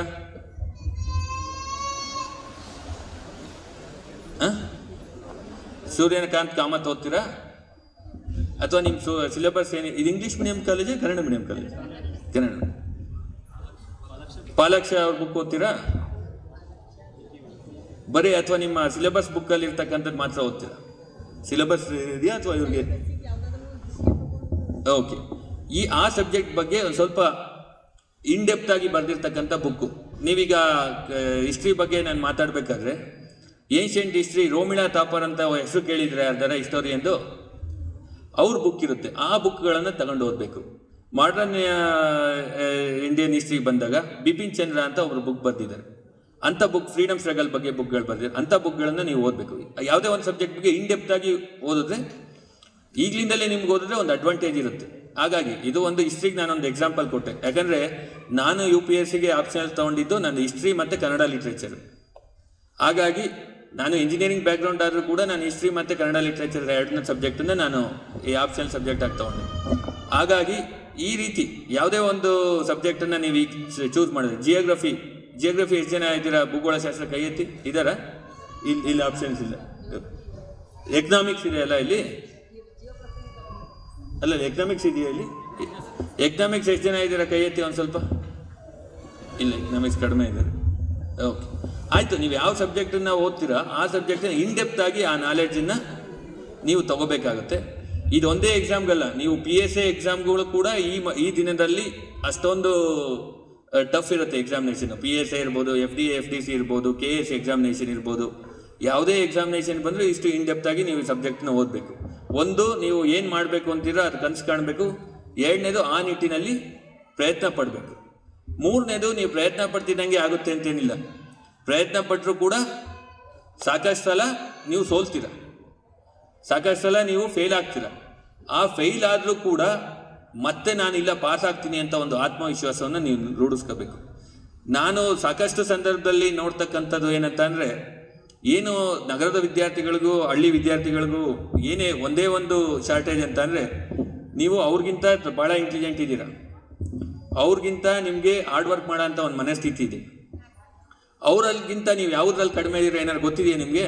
ಆ? ಸೂರ್ಯಕಾಂತ್ ಕಾಮತ್ ಓದ್ತೀರಾ ಅಥವಾ ನಿಮ್ಮ ಸಿಲೆಬಸ್ ಏನು ಇದು English medium college Kannada medium college Kannada Palaksha ಅವ್ರ ಬುಕ್ ಓದ್ತೀರಾ ಬರೀ ಅಥವಾ ನಿಮ್ಮ ಸಿಲೆಬಸ್ ಬುಕ್ಕಲ್ಲಿ ಇರ್ತಕ್ಕಂಥದ್ದು ಮಾತ್ರ ಓದ್ತೀರಾ ಸಿಲೆಬಸ್ ಇದೆಯಾ ಅಥವಾ ಇವ್ರಿಗೆ ಓಕೆ ಈ ಆ ಸಬ್ಜೆಕ್ಟ್ ಬಗ್ಗೆ ಒಂದು ಸ್ವಲ್ಪ ಇನ್ ಡೆಪ್ತ್ ಆಗಿ ಬರೆದಿರ್ತಕ್ಕಂಥ ಬುಕ್ಕು ನೀವೀಗ ಹಿಸ್ಟ್ರಿ ಬಗ್ಗೆ ನಾನು ಮಾತಾಡಬೇಕಾದ್ರೆ ಏನ್ಷಿಯಂಟ್ ಹಿಸ್ಟ್ರಿ ರೋಮಿಳಾ ತಾಪರ್ ಅಂತ ಹೆಸರು ಕೇಳಿದ್ರೆ ಯಾರ್ದಾರ ಹಿಸ್ಟೋರಿಯನ್ದು ಅವ್ರ ಬುಕ್ ಇರುತ್ತೆ ಆ ಬುಕ್ಗಳನ್ನು ತಗೊಂಡು ಓದಬೇಕು ಮಾಡರ್ನ್ ಇಂಡಿಯನ್ ಹಿಸ್ಟ್ರಿ ಬಂದಾಗ ಬಿಪಿನ್ ಚಂದ್ರ ಅಂತ ಒಬ್ರು ಬುಕ್ ಬರೆದಿದ್ದಾರೆ ಅಂಥ ಬುಕ್ ಫ್ರೀಡಮ್ ಸ್ಟ್ರಗಲ್ ಬಗ್ಗೆ ಬುಕ್ಗಳು ಬರೆದಿದ್ದಾರೆ ಅಂಥ ಬುಕ್ಗಳನ್ನು ನೀವು ಓದಬೇಕು ಯಾವುದೇ ಒಂದು ಸಬ್ಜೆಕ್ಟ್ ಬಗ್ಗೆ ಇನ್ ಡೆಪ್ತ್ ಆಗಿ ಓದಿದ್ರೆ ಈಗಲಿಂದಲೇ ನಿಮ್ಗೆ ಓದಿದ್ರೆ ಒಂದು ಅಡ್ವಾಂಟೇಜ್ ಇರುತ್ತೆ ಹಾಗಾಗಿ ಇದು ಒಂದು ಹಿಸ್ಟ್ರಿಗೆ ನಾನೊಂದು ಎಕ್ಸಾಂಪಲ್ ಕೊಟ್ಟೆ ಯಾಕಂದರೆ ನಾನು ಯು ಪಿ ಎಸ್ ಸಿಗೆ ಆಪ್ಷನಲ್ ತೊಗೊಂಡಿದ್ದು ನನ್ನ ಹಿಸ್ಟ್ರಿ ಮತ್ತು ಕನ್ನಡ ಲಿಟ್ರೇಚರ್ ಹಾಗಾಗಿ ನಾನು ಇಂಜಿನಿಯರಿಂಗ್ ಬ್ಯಾಕ್ಗ್ರೌಂಡ್ ಆದರೂ ಕೂಡ ನಾನು ಹಿಸ್ಟ್ರಿ ಮತ್ತು ಕನ್ನಡ ಲಿಟ್ರೇಚರ್ ಎರಡನೇ ಸಬ್ಜೆಕ್ಟನ್ನು ನಾನು ಈ ಆಪ್ಷನಲ್ ಸಬ್ಜೆಕ್ಟ್ ಆಗಿ ತೊಗೊಂಡೆ ಹಾಗಾಗಿ ಈ ರೀತಿ ಯಾವುದೇ ಒಂದು ಸಬ್ಜೆಕ್ಟನ್ನು ನೀವು ಈಗ ಚೂಸ್ ಮಾಡಿದ್ರೆ ಜಿಯೋಗ್ರಫಿ ಜಿಯೋಗ್ರಫಿ ಎಷ್ಟು ಜನ ಇದ್ದೀರಾ ಭೂಗೋಳಶಾಸ್ತ್ರ ಕೈ ಎತ್ತಿ ಇದ್ದಾರಾ ಇಲ್ಲಿ ಇಲ್ಲಿ ಆಪ್ಷನ್ಸ್ ಇಲ್ಲ ಎಕನಾಮಿಕ್ಸ್ ಇದೆಯಲ್ಲ ಇಲ್ಲಿ ಅಲ್ಲ ಎಕನಾಮಿಕ್ಸ್ ಇದೆಯಾ ಇಲ್ಲಿ ಎಕನಾಮಿಕ್ಸ್ ಎಷ್ಟು ಜನ ಇದ್ದೀರಾ ಕೈ ಎತ್ತಿ ಒಂದು ಸ್ವಲ್ಪ ಇಲ್ಲ ಎಕನಾಮಿಕ್ಸ್ ಕಡಿಮೆ ಇದ್ದಾರೆ ಓಕೆ ಆಯಿತು ನೀವು ಯಾವ ಸಬ್ಜೆಕ್ಟನ್ನು ಓದ್ತೀರಾ ಆ ಸಬ್ಜೆಕ್ಟನ್ನ ಇನ್ ಡೆಪ್ತ್ ಆಗಿ ಆ ನಾಲೆಡ್ಜನ್ನು ನೀವು ತಗೋಬೇಕಾಗತ್ತೆ ಇದೊಂದೇ ಎಕ್ಸಾಮ್ಗಲ್ಲ ನೀವು ಪಿ ಎಸ್ ಎ ಎಕ್ಸಾಮ್ಗಳು ಕೂಡ ಈ ಮ ಈ ದಿನದಲ್ಲಿ ಅಷ್ಟೊಂದು ಟಫ್ ಇರುತ್ತೆ ಎಕ್ಸಾಮಿನೇಷನ್ ಪಿ ಎಸ್ ಎ ಇರ್ಬೋದು F D F D C ಇರ್ಬೋದು ಕೆ ಎಸ್ ಎಕ್ಸಾಮಿನೇಷನ್ ಇರ್ಬೋದು ಯಾವುದೇ ಎಕ್ಸಾಮಿನೇಷನ್ ಬಂದರೂ ಇಷ್ಟು ಇನ್ ಡೆಪ್ತ್ ಆಗಿ ನೀವು ಸಬ್ಜೆಕ್ಟ್ನ ಓದಬೇಕು ಒಂದು ನೀವು ಏನು ಮಾಡಬೇಕು ಅಂತೀರೋ ಅದು ಕನಸು ಕಾಣಬೇಕು ಎರಡನೇದು ಆ ನಿಟ್ಟಿನಲ್ಲಿ ಪ್ರಯತ್ನ ಪಡಬೇಕು ಮೂರನೇದು ನೀವು ಪ್ರಯತ್ನ ಪಡ್ತಿದ್ದಂಗೆ ಆಗುತ್ತೆ ಅಂತೇನಿಲ್ಲ ಪ್ರಯತ್ನ ಪಟ್ಟರೂ ಕೂಡ ಸಾಕಷ್ಟು ಸಲ ನೀವು ಸೋಲ್ತೀರ ಸಾಕಷ್ಟು ಸಲ ನೀವು ಫೇಲ್ ಆಗ್ತೀರ ಆ ಫೇಲ್ ಆದರೂ ಕೂಡ ಮತ್ತೆ ನಾನಿಲ್ಲ ಪಾಸ್ ಆಗ್ತೀನಿ ಅಂತ ಒಂದು ಆತ್ಮವಿಶ್ವಾಸವನ್ನು ನೀವು ರೂಢಿಸ್ಕೋಬೇಕು ನಾನು ಸಾಕಷ್ಟು ಸಂದರ್ಭದಲ್ಲಿ ನೋಡ್ತಕ್ಕಂಥದ್ದು ಏನಂತ ಅಂದರೆ ಏನು ನಗರದ ವಿದ್ಯಾರ್ಥಿಗಳಿಗೂ ಹಳ್ಳಿ ವಿದ್ಯಾರ್ಥಿಗಳಿಗೂ ಏನೇ ಒಂದೇ ಒಂದು ಶಾರ್ಟೇಜ್ ಅಂತ ಅಂದರೆ ನೀವು ಅವ್ರಿಗಿಂತ ಭಾಳ ಇಂಟೆಲಿಜೆಂಟ್ ಇದ್ದೀರಾ ಅವ್ರಿಗಿಂತ ನಿಮಗೆ ಹಾರ್ಡ್ ವರ್ಕ್ ಮಾಡೋ ಅಂತ ಒಂದು ಮನಸ್ಥಿತಿ ಇದೆ ಅವರಲ್ಲಿಗಿಂತ ನೀವು ಯಾವುದ್ರಲ್ಲಿ ಕಡಿಮೆ ಇದ್ದೀರಾ ಏನಾದ್ರು ಗೊತ್ತಿದೆಯಾ ನಿಮಗೆ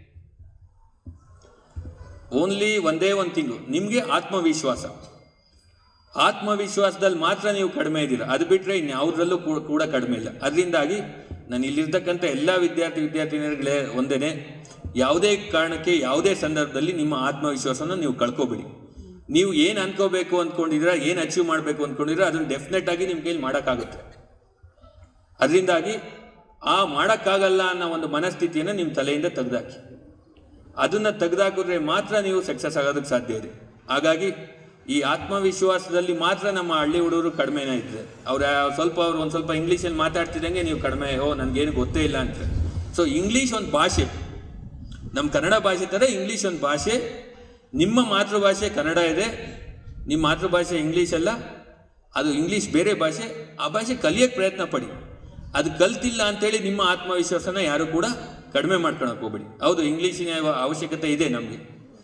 ಓನ್ಲಿ ಒಂದೇ ಒಂದು ತಿಂಗಳು ನಿಮಗೆ ಆತ್ಮವಿಶ್ವಾಸ ಆತ್ಮವಿಶ್ವಾಸದಲ್ಲಿ ಮಾತ್ರ ನೀವು ಕಡಿಮೆ ಇದ್ದೀರಾ ಅದು ಬಿಟ್ಟರೆ ಇನ್ಯಾವುದ್ರಲ್ಲೂ ಕೂ- ಕೂಡ ಕಡಿಮೆ ಇಲ್ಲ ಅದರಿಂದಾಗಿ ನಾನು ಇಲ್ಲಿರ್ತಕ್ಕಂಥ ಎಲ್ಲ ವಿದ್ಯಾರ್ಥಿ ವಿದ್ಯಾರ್ಥಿನಿಯರುಗಳೇ ಒಂದೇನೆ ಯಾವುದೇ ಕಾರಣಕ್ಕೆ ಯಾವುದೇ ಸಂದರ್ಭದಲ್ಲಿ ನಿಮ್ಮ ಆತ್ಮವಿಶ್ವಾಸನ ನೀವು ಕಳ್ಕೊಬೇಡಿ ನೀವು ಏನು ಅನ್ಕೋಬೇಕು ಅಂದ್ಕೊಂಡಿದ್ದೀರಾ ಏನು ಅಚೀವ್ ಮಾಡಬೇಕು ಅಂದ್ಕೊಂಡಿದ್ದೀರಾ ಅದನ್ನು ಡೆಫಿನೆಟ್ ಆಗಿ ನಿಮ್ಮ ಕೈಲಿ ಮಾಡೋಕ್ಕಾಗುತ್ತೆ ಅದರಿಂದಾಗಿ ಆ ಮಾಡೋಕ್ಕಾಗಲ್ಲ ಅನ್ನೋ ಒಂದು ಮನಸ್ಥಿತಿಯನ್ನು ನಿಮ್ಮ ತಲೆಯಿಂದ ತೆಗೆದಾಕಿ ಅದನ್ನು ತೆಗೆದಾಕಿದ್ರೆ ಮಾತ್ರ ನೀವು ಸಕ್ಸಸ್ ಆಗೋದಕ್ಕೆ ಸಾಧ್ಯ ಇದೆ ಹಾಗಾಗಿ ಈ ಆತ್ಮವಿಶ್ವಾಸದಲ್ಲಿ ಮಾತ್ರ ನಮ್ಮ ಹಳ್ಳಿ ಹುಡುಗರು ಕಡಿಮೆನೇ ಇದ್ದಾರೆ ಅವ್ರು ಯಾ- ಸ್ವಲ್ಪ ಅವ್ರು ಒಂದು ಸ್ವಲ್ಪ ಇಂಗ್ಲೀಷಲ್ಲಿ ಮಾತಾಡ್ತಿದ್ದಂಗೆ ನೀವು ಕಡಿಮೆ ಓ ನನಗೇನು ಗೊತ್ತೇ ಇಲ್ಲ ಅಂತ ಸೊ ಇಂಗ್ಲೀಷ್ ಒಂದು ಭಾಷೆ ನಮ್ಮ ಕನ್ನಡ ಭಾಷೆ ಥರ ಇಂಗ್ಲೀಷ್ ಒಂದು ಭಾಷೆ ನಿಮ್ಮ ಮಾತೃಭಾಷೆ ಕನ್ನಡ ಇದೆ ನಿಮ್ಮ ಮಾತೃಭಾಷೆ ಇಂಗ್ಲೀಷ್ ಅಲ್ಲ ಅದು ಇಂಗ್ಲೀಷ್ ಬೇರೆ ಭಾಷೆ ಆ ಭಾಷೆ ಕಲಿಯೋಕ್ಕೆ ಪ್ರಯತ್ನ ಪಡಿ ಅದು ಕಲ್ತಿಲ್ಲ ಅಂತೇಳಿ ನಿಮ್ಮ ಆತ್ಮವಿಶ್ವಾಸನ ಯಾರು ಕೂಡ ಕಡಿಮೆ ಮಾಡ್ಕೊಳಕ್ಕೆ ಹೋಗ್ಬೇಡಿ ಹೌದು ಇಂಗ್ಲೀಷಿನ ಅವಶ್ಯಕತೆ ಇದೆ ನಮಗೆ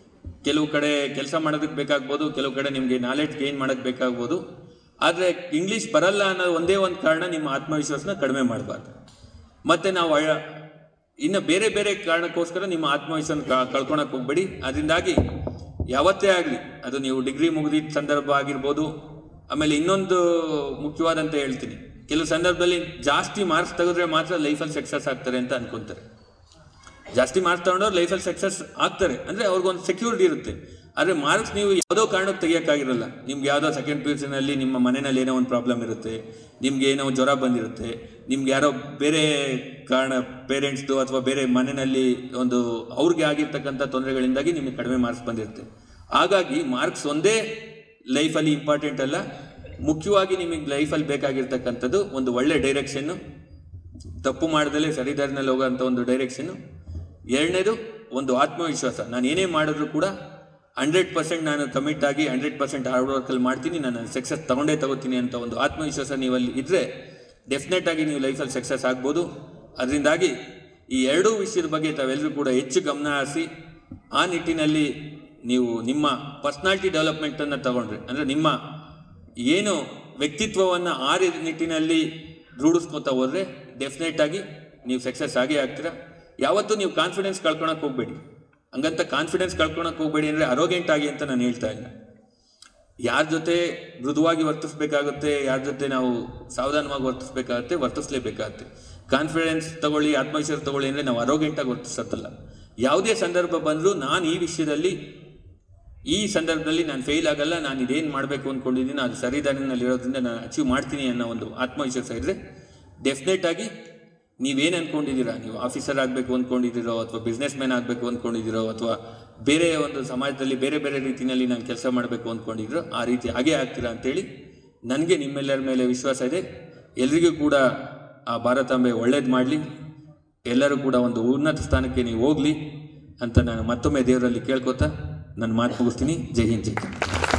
ಕೆಲವು ಕಡೆ ಕೆಲಸ ಮಾಡೋದಕ್ಕೆ ಬೇಕಾಗ್ಬೋದು ಕೆಲವು ಕಡೆ ನಿಮಗೆ ನಾಲೆಡ್ಜ್ ಗೇನ್ ಮಾಡೋಕ್ಕೆ ಬೇಕಾಗ್ಬೋದು ಆದರೆ ಇಂಗ್ಲೀಷ್ ಬರಲ್ಲ ಅನ್ನೋ ಒಂದೇ ಒಂದು ಕಾರಣ ನಿಮ್ಮ ಆತ್ಮವಿಶ್ವಾಸನ ಕಡಿಮೆ ಮಾಡಬಾರ್ದು ಮತ್ತು ನಾವು ಅಳ- ಇನ್ನು ಬೇರೆ ಬೇರೆ ಕಾರಣಕ್ಕೋಸ್ಕರ ನಿಮ್ಮ ಆತ್ಮವಿಶ್ವಾಸ ಕಳ್ಕೊಳಕ್ಕೆ ಹೋಗ್ಬೇಡಿ ಅದರಿಂದಾಗಿ ಯಾವತ್ತೇ ಆಗಲಿ ಅದು ನೀವು ಡಿಗ್ರಿ ಮುಗಿದಿದ್ದ ಸಂದರ್ಭ ಆಗಿರ್ಬೋದು ಆಮೇಲೆ ಇನ್ನೊಂದು ಮುಖ್ಯವಾದಂತ ಹೇಳ್ತೀನಿ ಕೆಲವು ಸಂದರ್ಭದಲ್ಲಿ ಜಾಸ್ತಿ ಮಾರ್ಕ್ಸ್ ತೆಗೆದ್ರೆ ಮಾತ್ರ ಲೈಫಲ್ಲಿ ಸಕ್ಸಸ್ ಆಗ್ತಾರೆ ಅಂತ ಅನ್ಕೊಂತಾರೆ ಜಾಸ್ತಿ ಮಾರ್ಕ್ಸ್ ತಗೊಂಡವ್ರು ಲೈಫಲ್ಲಿ ಸಕ್ಸಸ್ ಆಗ್ತಾರೆ ಅಂದರೆ ಅವ್ರಿಗೊಂದು ಸೆಕ್ಯೂರಿಟಿ ಇರುತ್ತೆ ಆದರೆ ಮಾರ್ಕ್ಸ್ ನೀವು ಯಾವುದೋ ಕಾರಣಕ್ಕೆ ತೆಗಿಯೋಕ್ಕಾಗಿರಲ್ಲ ನಿಮ್ಗೆ ಯಾವುದೋ ಸೆಕೆಂಡ್ ಪಿ ಯು ಸಿನಲ್ಲಿ ನಿಮ್ಮ ಮನೆಯಲ್ಲಿ ಏನೋ ಒಂದು ಪ್ರಾಬ್ಲಮ್ ಇರುತ್ತೆ ನಿಮ್ಗೆ ಏನೋ ಜ್ವರ ಬಂದಿರುತ್ತೆ ನಿಮ್ಗೆ ಯಾರೋ ಬೇರೆ ಕಾರಣ ಪೇರೆಂಟ್ಸ್ದು ಅಥವಾ ಬೇರೆ ಮನೆಯಲ್ಲಿ ಒಂದು ಅವ್ರಿಗೆ ಆಗಿರ್ತಕ್ಕಂಥ ತೊಂದರೆಗಳಿಂದಾಗಿ ನಿಮಗೆ ಕಡಿಮೆ ಮಾರ್ಕ್ಸ್ ಬಂದಿರುತ್ತೆ ಹಾಗಾಗಿ ಮಾರ್ಕ್ಸ್ ಒಂದೇ ಲೈಫಲ್ಲಿ ಇಂಪಾರ್ಟೆಂಟ್ ಅಲ್ಲ ಮುಖ್ಯವಾಗಿ ನಿಮಗೆ ಲೈಫಲ್ಲಿ ಬೇಕಾಗಿರ್ತಕ್ಕಂಥದ್ದು ಒಂದು ಒಳ್ಳೆ ಡೈರೆಕ್ಷನ್ನು ತಪ್ಪು ಮಾಡ್ದಲೇ ಸರಿದಾರಿನಲ್ಲಿ ಹೋಗೋಂಥ ಒಂದು ಡೈರೆಕ್ಷನ್ನು ಎರಡನೇದು ಒಂದು ಆತ್ಮವಿಶ್ವಾಸ ನಾನು ಏನೇ ಮಾಡಿದ್ರು ಕೂಡ ಹಂಡ್ರೆಡ್ ಪರ್ಸೆಂಟ್ ನಾನು ಕಮಿಟ್ ಆಗಿ ಹಂಡ್ರೆಡ್ ಪರ್ಸೆಂಟ್ ಹಾರ್ಡ್ ವರ್ಕಲ್ಲಿ ಮಾಡ್ತೀನಿ ನಾನು ಸಕ್ಸಸ್ ತಗೊಂಡೇ ತಗೋತೀನಿ ಅಂತ ಒಂದು ಆತ್ಮವಿಶ್ವಾಸ ನೀವಲ್ಲಿ ಇದ್ದರೆ ಡೆಫಿನೆಟ್ ಆಗಿ ನೀವು ಲೈಫಲ್ಲಿ ಸಕ್ಸಸ್ ಆಗ್ಬೋದು ಅದರಿಂದಾಗಿ ಈ ಎರಡೂ ವಿಷಯದ ಬಗ್ಗೆ ತಾವೆಲ್ಲರೂ ಕೂಡ ಹೆಚ್ಚು ಗಮನ ಹರಿಸಿ ಆ ನಿಟ್ಟಿನಲ್ಲಿ ನೀವು ನಿಮ್ಮ ಪರ್ಸ್ನಾಲಿಟಿ ಡೆವಲಪ್ಮೆಂಟನ್ನು ತಗೊಂಡ್ರೆ ಅಂದರೆ ನಿಮ್ಮ ಏನು ವ್ಯಕ್ತಿತ್ವವನ್ನು ಆ ರೀತಿ ನಿಟ್ಟಿನಲ್ಲಿ ರೂಢಿಸ್ಕೊತಾ ಹೋದರೆ ಡೆಫಿನೆಟ್ ಆಗಿ ನೀವು ಸಕ್ಸಸ್ ಆಗೇ ಆಗ್ತೀರಾ ಯಾವತ್ತೂ ನೀವು ಕಾನ್ಫಿಡೆನ್ಸ್ ಕಳ್ಕೊಳಕ್ಕೆ ಹೋಗಬೇಡಿ ಹಂಗಂತ ಕಾನ್ಫಿಡೆನ್ಸ್ ಕಳ್ಕೊಳಕ್ಕೆ ಹೋಗಬೇಡಿ ಅಂದರೆ ಅರೋಗೆಂಟ್ ಆಗಿ ಅಂತ ನಾನು ಹೇಳ್ತಾ ಇಲ್ಲ ಯಾರ ಜೊತೆ ಮೃದುವಾಗಿ ವರ್ತಿಸ್ಬೇಕಾಗುತ್ತೆ ಯಾರ ಜೊತೆ ನಾವು ಸಾವಧಾನವಾಗಿ ವರ್ತಿಸ್ಬೇಕಾಗತ್ತೆ ವರ್ತಿಸ್ಲೇಬೇಕಾಗತ್ತೆ ಕಾನ್ಫಿಡೆನ್ಸ್ ತಗೊಳ್ಳಿ ಆತ್ಮವಿಶ್ವಾಸ ತಗೊಳ್ಳಿ ಅಂದರೆ ನಾವು ಅರೋಗೆಂಟಾಗಿ ವರ್ತಿಸತ್ತಲ್ಲ ಯಾವುದೇ ಸಂದರ್ಭ ಬಂದರೂ ನಾನು ಈ ವಿಷಯದಲ್ಲಿ ಈ ಸಂದರ್ಭದಲ್ಲಿ ನಾನು ಫೇಲ್ ಆಗಲ್ಲ ನಾನು ಇದೇನು ಮಾಡಬೇಕು ಅಂದ್ಕೊಂಡಿದ್ದೀನಿ ಅದು ಸರಿದಾರಿನಲ್ಲಿ ಇರೋದ್ರಿಂದ ನಾನು ಅಚೀವ್ ಮಾಡ್ತೀನಿ ಅನ್ನೋ ಒಂದು ಆತ್ಮವಿಶ್ವಾಸ ಇದ್ದರೆ ಡೆಫಿನೆಟ್ ಆಗಿ ನೀವೇನು ಅಂದ್ಕೊಂಡಿದ್ದೀರಾ ನೀವು ಆಫೀಸರ್ ಆಗಬೇಕು ಅಂದ್ಕೊಂಡಿದ್ದೀರೋ ಅಥವಾ ಬಿಸ್ನೆಸ್ ಮ್ಯಾನ್ ಆಗಬೇಕು ಅಂದ್ಕೊಂಡಿದ್ದೀರೋ ಅಥವಾ ಬೇರೆ ಒಂದು ಸಮಾಜದಲ್ಲಿ ಬೇರೆ ಬೇರೆ ರೀತಿಯಲ್ಲಿ ನಾನು ಕೆಲಸ ಮಾಡಬೇಕು ಅಂದ್ಕೊಂಡಿದ್ದೀರೋ ಆ ರೀತಿ ಹಾಗೇ ಆಗ್ತೀರಾ ಅಂತೇಳಿ ನನಗೆ ನಿಮ್ಮೆಲ್ಲರ ಮೇಲೆ ವಿಶ್ವಾಸ ಇದೆ ಎಲ್ರಿಗೂ ಕೂಡ ಆ ಭಾರತಾಂಬೆ ಒಳ್ಳೇದು ಮಾಡಲಿ ಎಲ್ಲರೂ ಕೂಡ ಒಂದು ಉನ್ನತ ಸ್ಥಾನಕ್ಕೆ ನೀವು ಹೋಗಲಿ ಅಂತ ನಾನು ಮತ್ತೊಮ್ಮೆ ದೇವರಲ್ಲಿ ಕೇಳ್ಕೊತಾ ನನ್ನ ಮಾತು ಮುಗಿಸ್ತೀನಿ ಜೈ ಹಿಂದ್ ಜೈ ಕನ್ನಡ